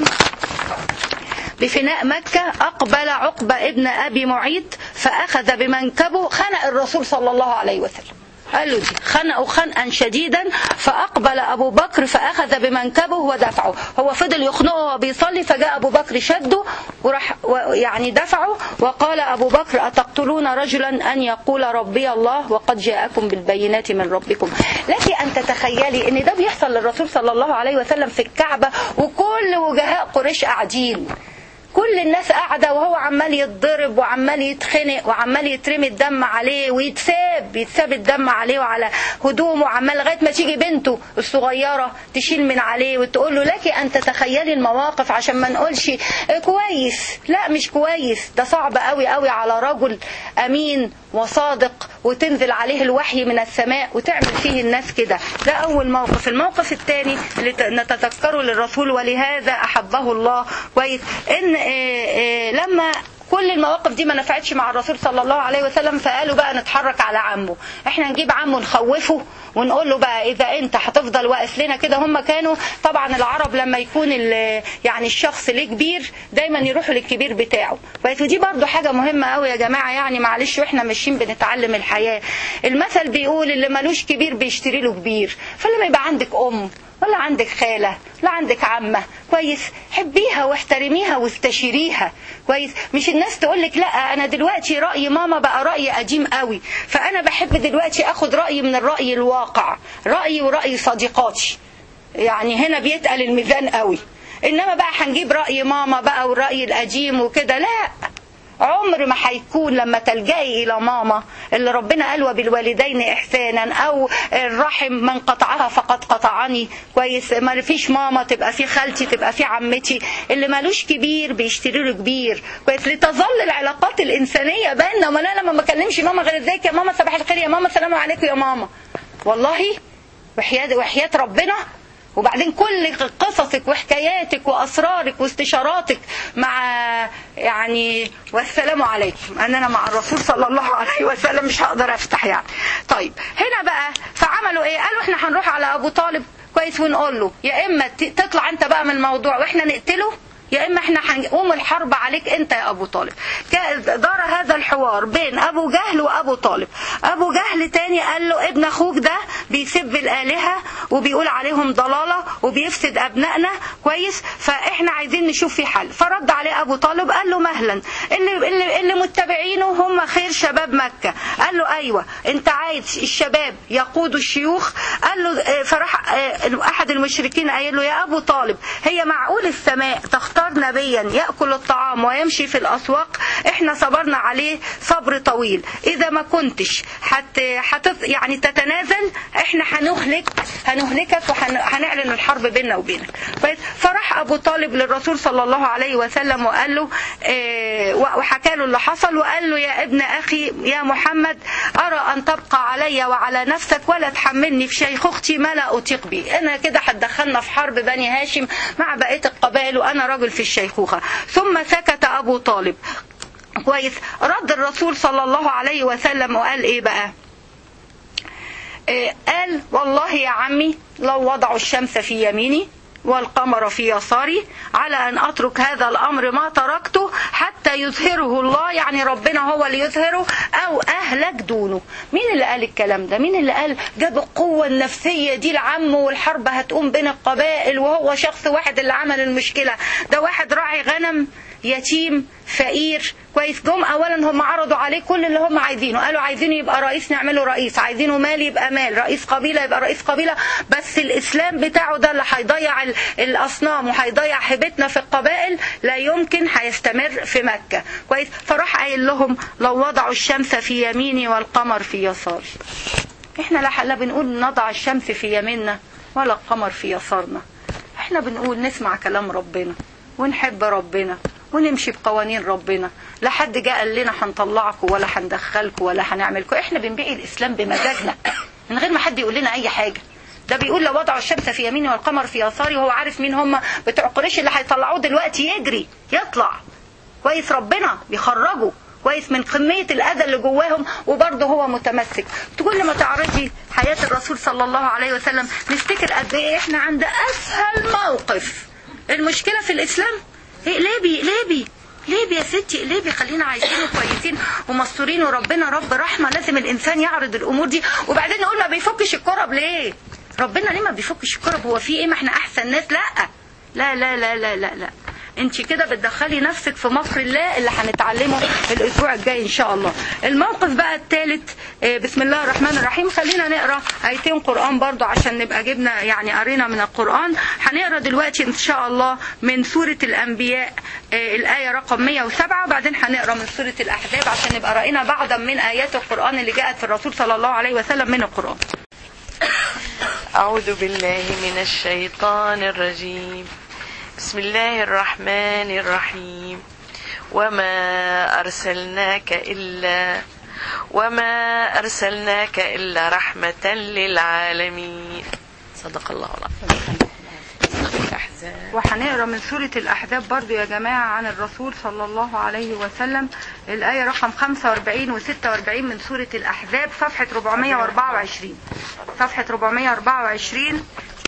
بفناء مكة أقبل عقبة ابن أبي معيط فأخذ بمنكبه خنق الرسول صلى الله عليه وسلم قال له دي خنقه خنقا شديدا فأقبل أبو بكر فأخذ بمنكبه ودفعه هو فضل يخنقه وهو بيصلي فجاء أبو بكر شده وراح و- يعني دفعه وقال أبو بكر أتقتلون رجلا أن يقول ربي الله وقد جاءكم بالبينات من ربكم لك أن تتخيلي أن ده بيحصل للرسول صلى الله عليه وسلم في الكعبة وكل وجهاء قريش قاعدين كل الناس قاعدة وهو عمال يتضرب وعمال يتخنق وعمال يترمي الدم عليه ويتساب يتساب الدم عليه وعلى هدومه عمال لغاية ما تيجي بنته الصغيرة تشيل من عليه وتقول له لك أن تتخيلي المواقف عشان ما نقولش إيه كويس لا مش كويس ده صعب قوي قوي على رجل أمين وصادق وتنزل عليه الوحي من السماء وتعمل فيه الناس كده ده أول موقف الموقف الثاني اللي ت- نتذكره للرسول ولهذا أحبه الله كويس إن إيه إيه لما كل المواقف دي ما نفعتش مع الرسول صلى الله عليه وسلم فقالوا بقى نتحرك على عمه احنا نجيب عمه نخوفه ونقول له بقى اذا انت هتفضل واقف لنا كده هم كانوا طبعا العرب لما يكون ال- يعني الشخص ليه كبير دايما يروحوا للكبير بتاعه كويس ودي برضو حاجه مهمه قوي يا جماعه يعني معلش واحنا ماشيين بنتعلم الحياه المثل بيقول اللي ملوش كبير بيشتري له كبير فلما يبقى عندك ام ولا عندك خالة ولا عندك عمة كويس حبيها واحترميها واستشيريها كويس مش الناس تقولك لا انا دلوقتي رأي ماما بقى رأي قديم قوي فانا بحب دلوقتي اخد رأي من الرأي الواقع رأيي ورأي صديقاتي يعني هنا بيتقل الميزان قوي انما بقى هنجيب رأي ماما بقى والرأي القديم وكده لا عمر ما هيكون لما تلجئي الى ماما اللي ربنا قال وبالوالدين احسانا او الرحم من قطعها فقد قطعني كويس ما فيش ماما تبقى في خالتي تبقى في عمتي اللي مالوش كبير بيشتري له كبير كويس لتظل العلاقات الانسانيه بيننا وما انا لما ما اكلمش ماما غير ازيك يا ماما صباح الخير يا ماما السلام عليكم يا ماما والله وحياة, وحياة ربنا وبعدين كل قصصك وحكاياتك واسرارك واستشاراتك مع يعني والسلام عليكم ان انا مع الرسول صلى الله عليه وسلم مش هقدر افتح يعني طيب هنا بقى فعملوا ايه قالوا احنا هنروح على ابو طالب كويس ونقول له يا اما تطلع انت بقى من الموضوع واحنا نقتله يا اما احنا هنقوم الحرب عليك انت يا ابو طالب دار هذا الحوار بين ابو جهل وابو طالب ابو جهل تاني قال له ابن اخوك ده بيسب الالهه وبيقول عليهم ضلاله وبيفسد ابنائنا كويس فاحنا عايزين نشوف في حل فرد عليه ابو طالب قال له مهلا اللي اللي, اللي متبعينه هم خير شباب مكه قال له ايوه انت عايز الشباب يقودوا الشيوخ قال له فراح احد المشركين قايل له يا ابو طالب هي معقول السماء تختار نبيا ياكل الطعام ويمشي في الاسواق احنا صبرنا عليه صبر طويل اذا ما كنتش حت حت يعني تتنازل احنا هنهلك هنهلكك وهنعلن الحرب بيننا وبينك فراح ابو طالب للرسول صلى الله عليه وسلم وقال له اه وحكى له اللي حصل وقال له يا ابن اخي يا محمد ارى ان تبقى علي وعلى نفسك ولا تحملني في شيخوختي ما لا اطيق به انا كده هتدخلنا في حرب بني هاشم مع بقيه القبائل وانا راجل في الشيخوخه ثم سكت ابو طالب كويس رد الرسول صلى الله عليه وسلم وقال ايه بقى إيه قال والله يا عمي لو وضعوا الشمس في يميني والقمر في يساري على أن أترك هذا الأمر ما تركته حتى يظهره الله يعني ربنا هو اللي يظهره أو أهلك دونه مين اللي قال الكلام ده مين اللي قال جاب القوة النفسية دي العم والحرب هتقوم بين القبائل وهو شخص واحد اللي عمل المشكلة ده واحد راعي غنم يتيم فقير كويس جم اولا هم عرضوا عليه كل اللي هم عايزينه قالوا عايزينه يبقى رئيس نعمله رئيس عايزينه مال يبقى مال رئيس قبيله يبقى رئيس قبيله بس الاسلام بتاعه ده اللي هيضيع الاصنام وهيضيع هيبتنا في القبائل لا يمكن هيستمر في مكه كويس فراح قايل لهم لو وضعوا الشمس في يميني والقمر في يساري احنا لا لا بنقول نضع الشمس في يميننا ولا القمر في يسارنا احنا بنقول نسمع كلام ربنا ونحب ربنا ونمشي بقوانين ربنا لا حد جاء قال لنا هنطلعكم ولا هندخلكم ولا هنعملكم احنا بنبيع الاسلام بمزاجنا من غير ما حد يقول لنا اي حاجه ده بيقول لو وضعوا الشمس في يميني والقمر في يساري وهو عارف مين هم بتوع قريش اللي هيطلعوه دلوقتي يجري يطلع كويس ربنا بيخرجوا كويس من كمية الأذى اللي جواهم وبرضه هو متمسك كل ما تعرضي حياة الرسول صلى الله عليه وسلم نفتكر قد ايه احنا عند أسهل موقف المشكلة في الإسلام اقلبي اقلبي اقلبي يا ستي اقلبي خلينا عايشين وكويسين ومستورين وربنا رب رحمة لازم الإنسان يعرض الأمور دي وبعدين نقول ما بيفكش الكرب ليه ربنا ليه ما بيفكش الكرب هو في ايه ما احنا أحسن ناس لا لا لا لا لا لا, لا. انت كده بتدخلي نفسك في مكر الله اللي هنتعلمه الاسبوع الجاي ان شاء الله الموقف بقى الثالث بسم الله الرحمن الرحيم خلينا نقرا ايتين قران برضو عشان نبقى جبنا يعني قرينا من القران هنقرا دلوقتي ان شاء الله من سوره الانبياء الايه رقم 107 وبعدين هنقرا من سوره الاحزاب عشان نبقى راينا بعضا من ايات القران اللي جاءت في الرسول صلى الله عليه وسلم من القران أعوذ بالله من الشيطان الرجيم بسم الله الرحمن الرحيم وما أرسلناك إلا وما أرسلناك إلا رحمة للعالمين صدق الله العظيم وهنقرا من سورة الأحزاب برضو يا جماعة عن الرسول صلى الله عليه وسلم الآية رقم 45 و 46 من سورة الأحزاب صفحة 424 صفحة 424